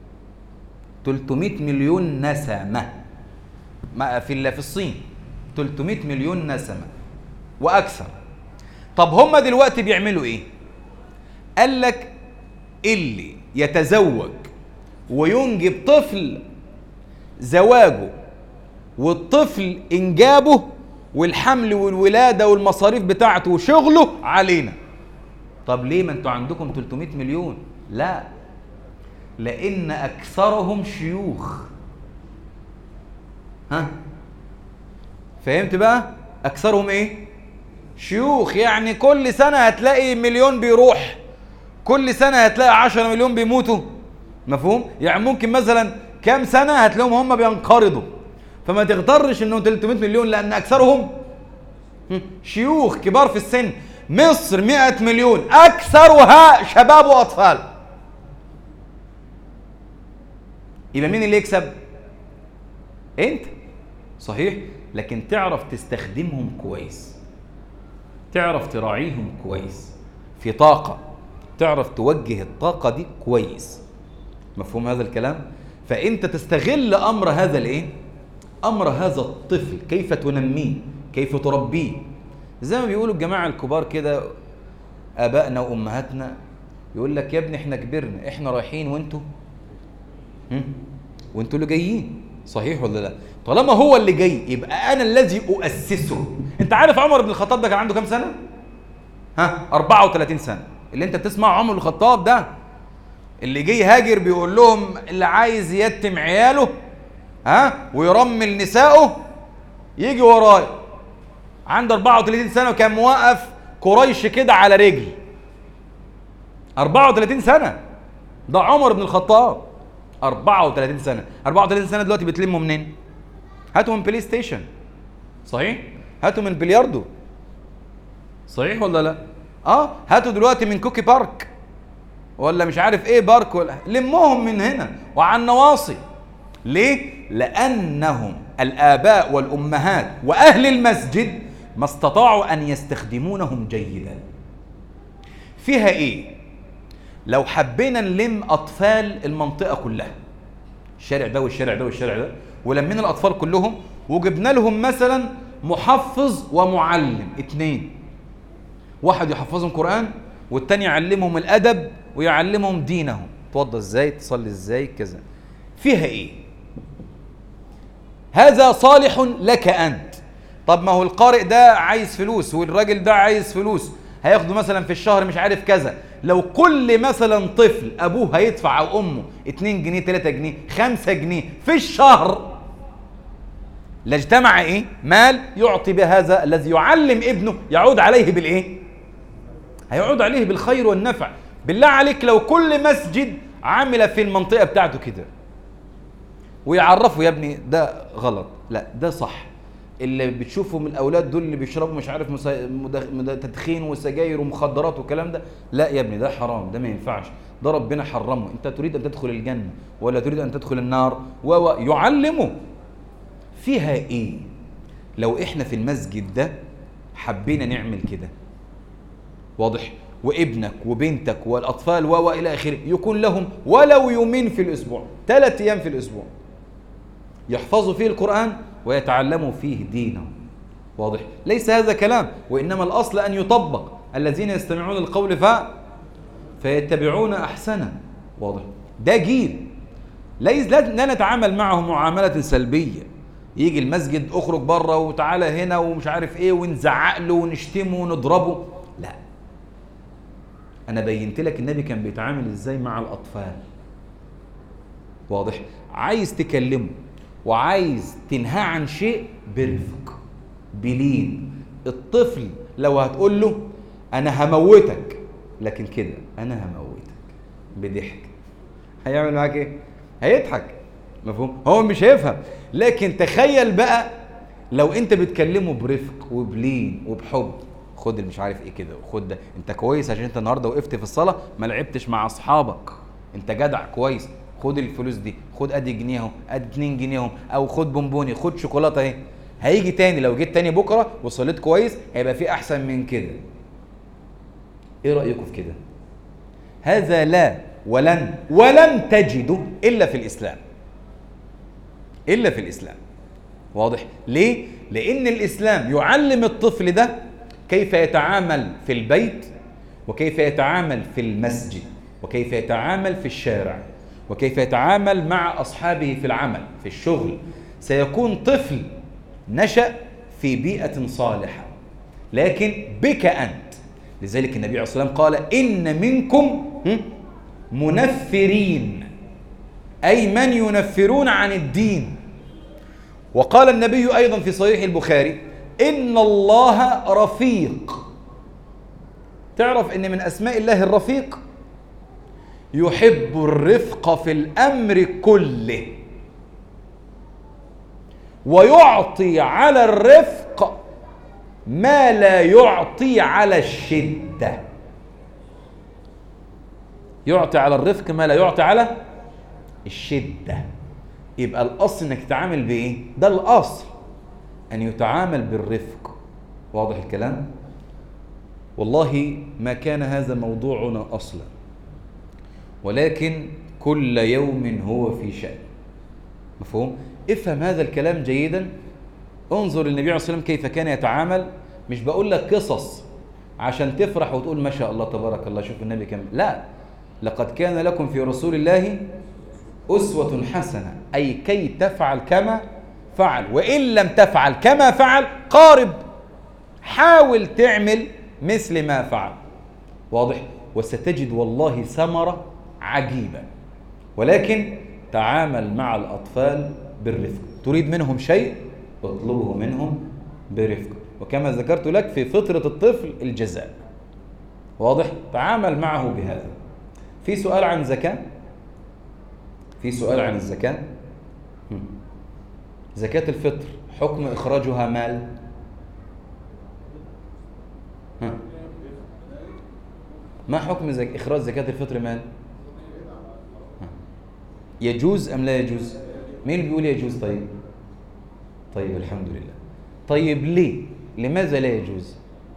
300 مليون نسمة ما في في الصين 300 مليون نسمة وأكثر طب هم دلوقتي بيعملوا إيه؟ قال لك اللي يتزوج وينجب طفل زواجه والطفل إنجابه والحمل والولادة والمصاريف بتاعته وشغله علينا طب ليه ما انتوا عندكم 300 مليون لا لان اكثرهم شيوخ ها فهمت بقى اكثرهم ايه شيوخ يعني كل سنة هتلاقي مليون بيروح كل سنة هتلاقي عشرة مليون بيموتوا مفهوم؟ يعني ممكن مثلا كام سنة هتلاقيهم هم بينقرضوا فما تغترش انهم 300 مليون لان اكثرهم هم، شيوخ كبار في السن مصر 100 مليون اكثرها شباب واطفال يبقى مين اللي يكسب انت صحيح لكن تعرف تستخدمهم كويس تعرف تراعيهم كويس في طاقة تعرف توجه الطاقة دي كويس مفهوم هذا الكلام فانت تستغل امر هذا الايه امر هذا الطفل كيف تنميه كيف تربيه زي ما بيقولوا الجماعة الكبار كده ابائنا وامهاتنا يقول لك يا ابني احنا كبرنا احنا رايحين وانتوا هم؟ وانتوا اللي جايين صحيح ولا لا طالما هو اللي جاي يبقى انا الذي اسسه انت عارف عمر بن الخطاب ده كان عنده كام سنه ها 34 سنه اللي انت بتسمع عمر بن الخطاب ده اللي جه هاجر بيقول لهم اللي عايز يتم عياله ها ويرمل نسائه يجي ورايا عنده 34 سنه وكان موقف قريش كده على رجل 34 سنه ده عمر بن الخطاب 34 سنه 34 سنه دلوقتي بتلموا منين هاتوا من بلاي ستيشن صحيح هاتوا من بلياردو صحيح ولا لا اه هاتوا دلوقتي من كوكي بارك ولا مش عارف ايه بارك ولا لموهم من هنا وعن نواصي ليه لانهم الاباء والامهات واهل المسجد ما استطاعوا ان يستخدمونهم جيدا فيها ايه لو حبينا نلم اطفال المنطقه كلها الشارع ده والشارع ده والشارع ده ولمينا الاطفال كلهم وجبنا لهم مثلا محفظ ومعلم اتنين واحد يحفظهم قران والتاني يعلمهم الادب ويعلمهم دينهم توضى ازاي تصلي ازاي كذا فيها ايه هذا صالح لك انت طب ما هو القارئ ده عايز فلوس والراجل ده عايز فلوس هياخده مثلا في الشهر مش عارف كذا لو كل مثلا طفل ابوه هيدفع او امه 2 جنيه 3 جنيه 5 جنيه في الشهر لاجتمع ايه مال يعطي بهذا الذي يعلم ابنه يعود عليه بالايه هيعود عليه بالخير والنفع بالله عليك لو كل مسجد عامل في المنطقه بتاعته كده ويعرفوا يا ابني ده غلط لا ده صح اللي بتشوفه من الاولاد دول اللي بيشربوا مش عارف مسا... مدخ... مد... تدخين وسجاير ومخدرات والكلام ده لا يا ابني ده حرام ده ما ينفعش ده ربنا حرمه انت تريد ان تدخل الجنه ولا تريد ان تدخل النار و يعلمه فيها ايه لو احنا في المسجد ده حبينا نعمل كده واضح وابنك وبنتك والاطفال و الى اخره يكون لهم ولو يومين في الاسبوع ثلاث ايام في الاسبوع يحفظوا فيه القران ويتعلموا فيه دينهم واضح ليس هذا كلام وانما الاصل ان يطبق الذين يستمعون القول ف فيتبعون احسنه واضح ده جيل ليس لا نتعامل معه معامله سلبيه يجي المسجد اخرج بره وتعالى هنا ومش عارف ايه ونزعق له ونشتمه ونضربه لا انا بينت لك النبي كان بيتعامل ازاي مع الاطفال واضح عايز تكلمه وعايز تنهاه عن شيء برفق بلين الطفل لو هتقول له انا هموتك لكن كده انا هموتك بضحك هيعمل معاك ايه هيضحك مفهوم هو مش هيفهم لكن تخيل بقى لو انت بتكلمه برفق وبلين وبحب خد اللي مش عارف ايه كده وخد ده انت كويس عشان انت النهارده وقفت في الصلاه ما لعبتش مع اصحابك انت جدع كويس خد الفلوس دي خد ادي جنيه اهو ادي 2 جنيه اهو او خد بونبوني خد شوكولاته اهي هيجي تاني لو جيت تاني بكره وصليت كويس هيبقى في احسن من كده ايه رايكم في كده هذا لا ولن ولم تجدوا الا في الاسلام الا في الاسلام واضح ليه لان الاسلام يعلم الطفل ده كيف يتعامل في البيت وكيف يتعامل في المسجد وكيف يتعامل في الشارع وكيف يتعامل مع اصحابه في العمل في الشغل سيكون طفل نشا في بيئه صالحه لكن بك انت لذلك النبي عليه الصلاه والسلام قال ان منكم منفرين اي من ينفرون عن الدين وقال النبي ايضا في صحيح البخاري إن الله رفيق تعرف إن من أسماء الله الرفيق يحب الرفق في الأمر كله ويعطي على الرفق ما لا يعطي على الشدة يعطي على الرفق ما لا يعطي على الشدة يبقى الأصل إنك تتعامل بإيه؟ ده الأصل أن يتعامل بالرفق واضح الكلام؟ والله ما كان هذا موضوعنا أصلا ولكن كل يوم هو في شأن مفهوم؟ افهم هذا الكلام جيدا انظر النبي عليه الصلاة والسلام كيف كان يتعامل مش بقول لك قصص عشان تفرح وتقول ما شاء الله تبارك الله شوف النبي كم لا لقد كان لكم في رسول الله أسوة حسنة أي كي تفعل كما فعل وإن لم تفعل كما فعل قارب حاول تعمل مثل ما فعل واضح وستجد والله ثمرة عجيبة ولكن تعامل مع الأطفال بالرفق تريد منهم شيء اطلبه منهم برفق وكما ذكرت لك في فطرة الطفل الجزاء واضح تعامل معه بهذا في سؤال عن زكاة في سؤال عن الزكاة زكاة الفطر حكم إخراجها مال ها. ما حكم زك... إخراج زكاة الفطر مال ها. يجوز أم لا يجوز مين بيقول يجوز طيب طيب الحمد لله طيب ليه لماذا لا يجوز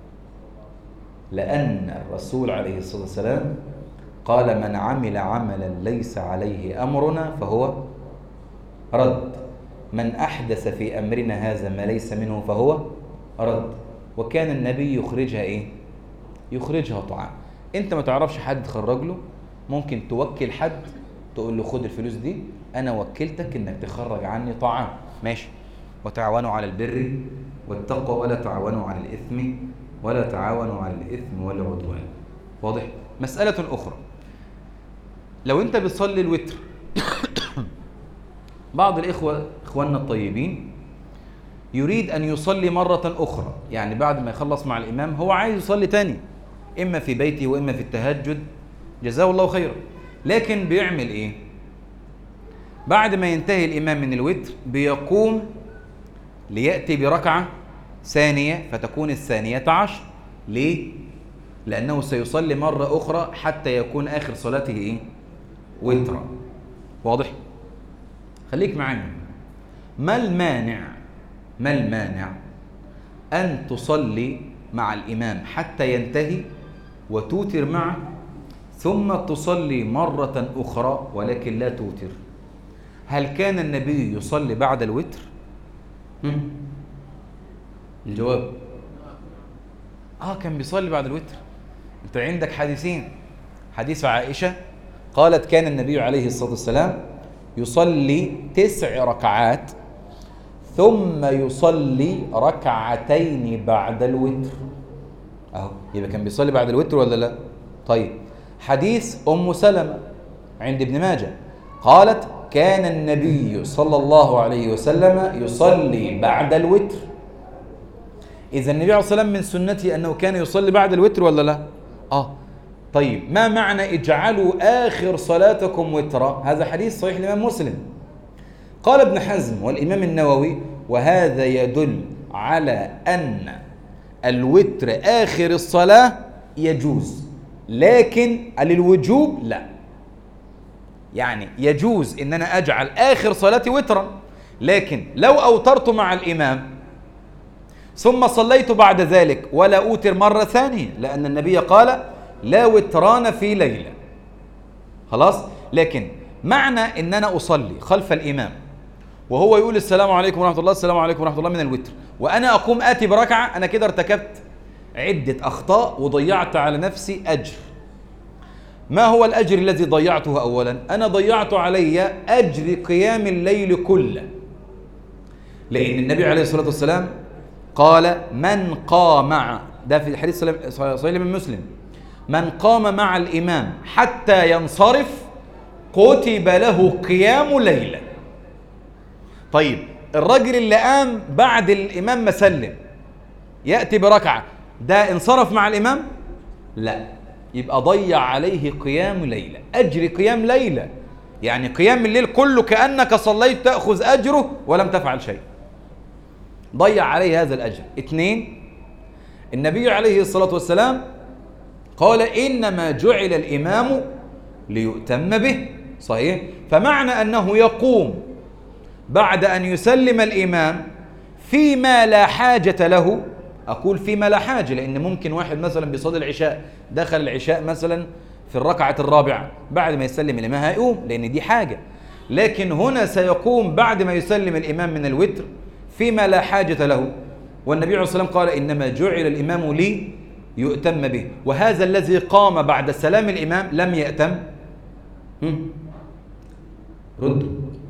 لأن الرسول عليه الصلاة والسلام قال من عمل عملا ليس عليه أمرنا فهو رد من أحدث في أمرنا هذا ما ليس منه فهو رد وكان النبي يخرجها إيه يخرجها طعام أنت ما تعرفش حد تخرج له ممكن توكل حد تقول له خد الفلوس دي أنا وكلتك إنك تخرج عني طعام ماشي وتعاونوا على البر والتقوى ولا تعاونوا على الإثم ولا تعاونوا على الإثم والعدوان واضح مسألة أخرى لو أنت بتصلي الوتر بعض الإخوة إخواننا الطيبين يريد أن يصلي مرة أخرى يعني بعد ما يخلص مع الإمام هو عايز يصلي تاني إما في بيته وإما في التهجد جزاه الله خيرا لكن بيعمل إيه بعد ما ينتهي الإمام من الوتر بيقوم ليأتي بركعة ثانية فتكون الثانية عشر ليه؟ لأنه سيصلي مرة أخرى حتى يكون آخر صلاته إيه؟ وترا واضح؟ خليك معانا ما المانع ما المانع أن تصلي مع الإمام حتى ينتهي وتوتر معه ثم تصلي مرة أخرى ولكن لا توتر هل كان النبي يصلي بعد الوتر؟ هم؟ الجواب اه كان بيصلي بعد الوتر انت عندك حديثين حديث عائشة قالت كان النبي عليه الصلاة والسلام يصلي تسع ركعات ثم يصلي ركعتين بعد الوتر اهو يبقى كان بيصلي بعد الوتر ولا لا طيب حديث ام سلمة عند ابن ماجه قالت كان النبي صلى الله عليه وسلم يصلي بعد الوتر إذا النبي عليه الصلاة والسلام من سنته أنه كان يصلي بعد الوتر ولا لا؟ آه طيب ما معنى اجعلوا آخر صلاتكم وترا؟ هذا حديث صحيح الإمام مسلم قال ابن حزم والإمام النووي وهذا يدل على أن الوتر آخر الصلاة يجوز لكن للوجوب لا يعني يجوز ان انا اجعل اخر صلاتي وترا لكن لو اوترت مع الامام ثم صليت بعد ذلك ولا اوتر مره ثانيه لان النبي قال لا وتران في ليله خلاص لكن معنى ان انا اصلي خلف الامام وهو يقول السلام عليكم ورحمه الله السلام عليكم ورحمه الله من الوتر وانا اقوم اتي بركعه انا كده ارتكبت عده اخطاء وضيعت على نفسي اجر ما هو الأجر الذي ضيعته أولا أنا ضيعت علي أجر قيام الليل كله لأن النبي عليه الصلاة والسلام قال من قام ده في الحديث صحيح من مسلم من قام مع الإمام حتى ينصرف كتب له قيام ليلة طيب الرجل اللي قام بعد الإمام ما سلم يأتي بركعة ده انصرف مع الإمام لا يبقى ضيع عليه قيام ليلة أجر قيام ليلة يعني قيام الليل كله كأنك صليت تأخذ أجره ولم تفعل شيء ضيع عليه هذا الأجر اثنين النبي عليه الصلاة والسلام قال إنما جعل الإمام ليؤتم به صحيح فمعنى أنه يقوم بعد أن يسلم الإمام فيما لا حاجة له أقول فيما لا حاجة لأن ممكن واحد مثلا بيصلي العشاء دخل العشاء مثلا في الركعة الرابعة بعد ما يسلم الإمام هيقوم لأن دي حاجة لكن هنا سيقوم بعد ما يسلم الإمام من الوتر فيما لا حاجة له والنبي عليه الصلاة والسلام قال إنما جعل الإمام لي يؤتم به وهذا الذي قام بعد سلام الإمام لم يأتم هم؟ ردوا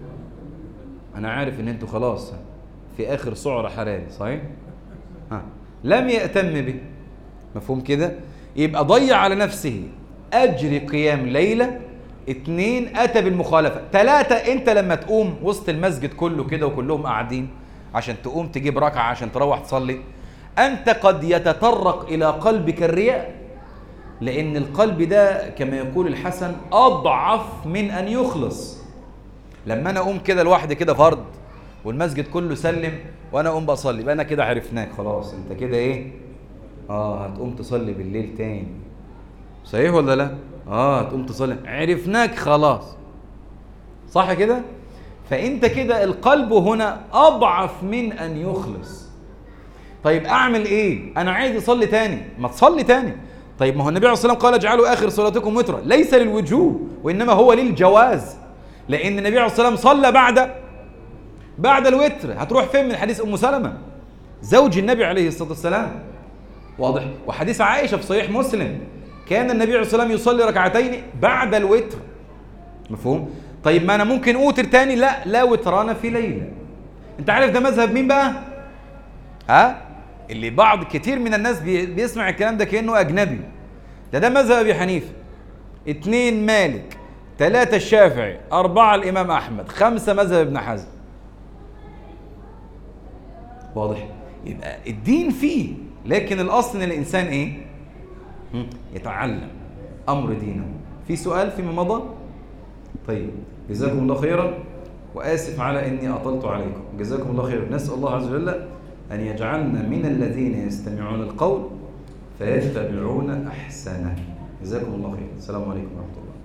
أنا عارف إن أنتوا خلاص في آخر سعر حراري صحيح؟ ها. لم يأتم به مفهوم كده؟ يبقى ضيع على نفسه أجر قيام ليلة اتنين أتى بالمخالفة تلاتة أنت لما تقوم وسط المسجد كله كده وكلهم قاعدين عشان تقوم تجيب ركعة عشان تروح تصلي أنت قد يتطرق إلى قلبك الرياء لأن القلب ده كما يقول الحسن أضعف من أن يخلص لما أنا أقوم كده لوحدي كده فرض والمسجد كله سلم وأنا أقوم بصلي يبقى أنا كده عرفناك خلاص أنت كده إيه آه هتقوم تصلي بالليل تاني صحيح ولا لا آه هتقوم تصلي عرفناك خلاص صح كده فأنت كده القلب هنا أضعف من أن يخلص طيب أعمل إيه أنا عايز أصلي تاني ما تصلي تاني طيب ما هو النبي عليه الصلاة والسلام قال اجعلوا آخر صلاتكم وترا ليس للوجوب وإنما هو للجواز لأن النبي عليه الصلاة والسلام صلى بعد بعد الوتر هتروح فين من حديث أم سلمة زوج النبي عليه الصلاة والسلام واضح وحديث عائشة في صحيح مسلم كان النبي عليه الصلاة والسلام يصلي ركعتين بعد الوتر مفهوم طيب ما أنا ممكن أوتر تاني لا لا وتران في ليلة أنت عارف ده مذهب مين بقى ها اللي بعض كتير من الناس بي بيسمع الكلام ده كأنه أجنبي ده ده مذهب أبي حنيفة اتنين مالك ثلاثة الشافعي أربعة الإمام أحمد خمسة مذهب ابن حزم واضح يبقى الدين فيه لكن الأصل إن الإنسان إيه هم؟ يتعلم أمر دينه في سؤال فيما مضى طيب جزاكم الله خيرا وآسف على إني أطلت عليكم جزاكم الله خيرا نسأل الله عز وجل أن يجعلنا من الذين يستمعون القول فيتبعون أحسنه جزاكم الله خير السلام عليكم ورحمة الله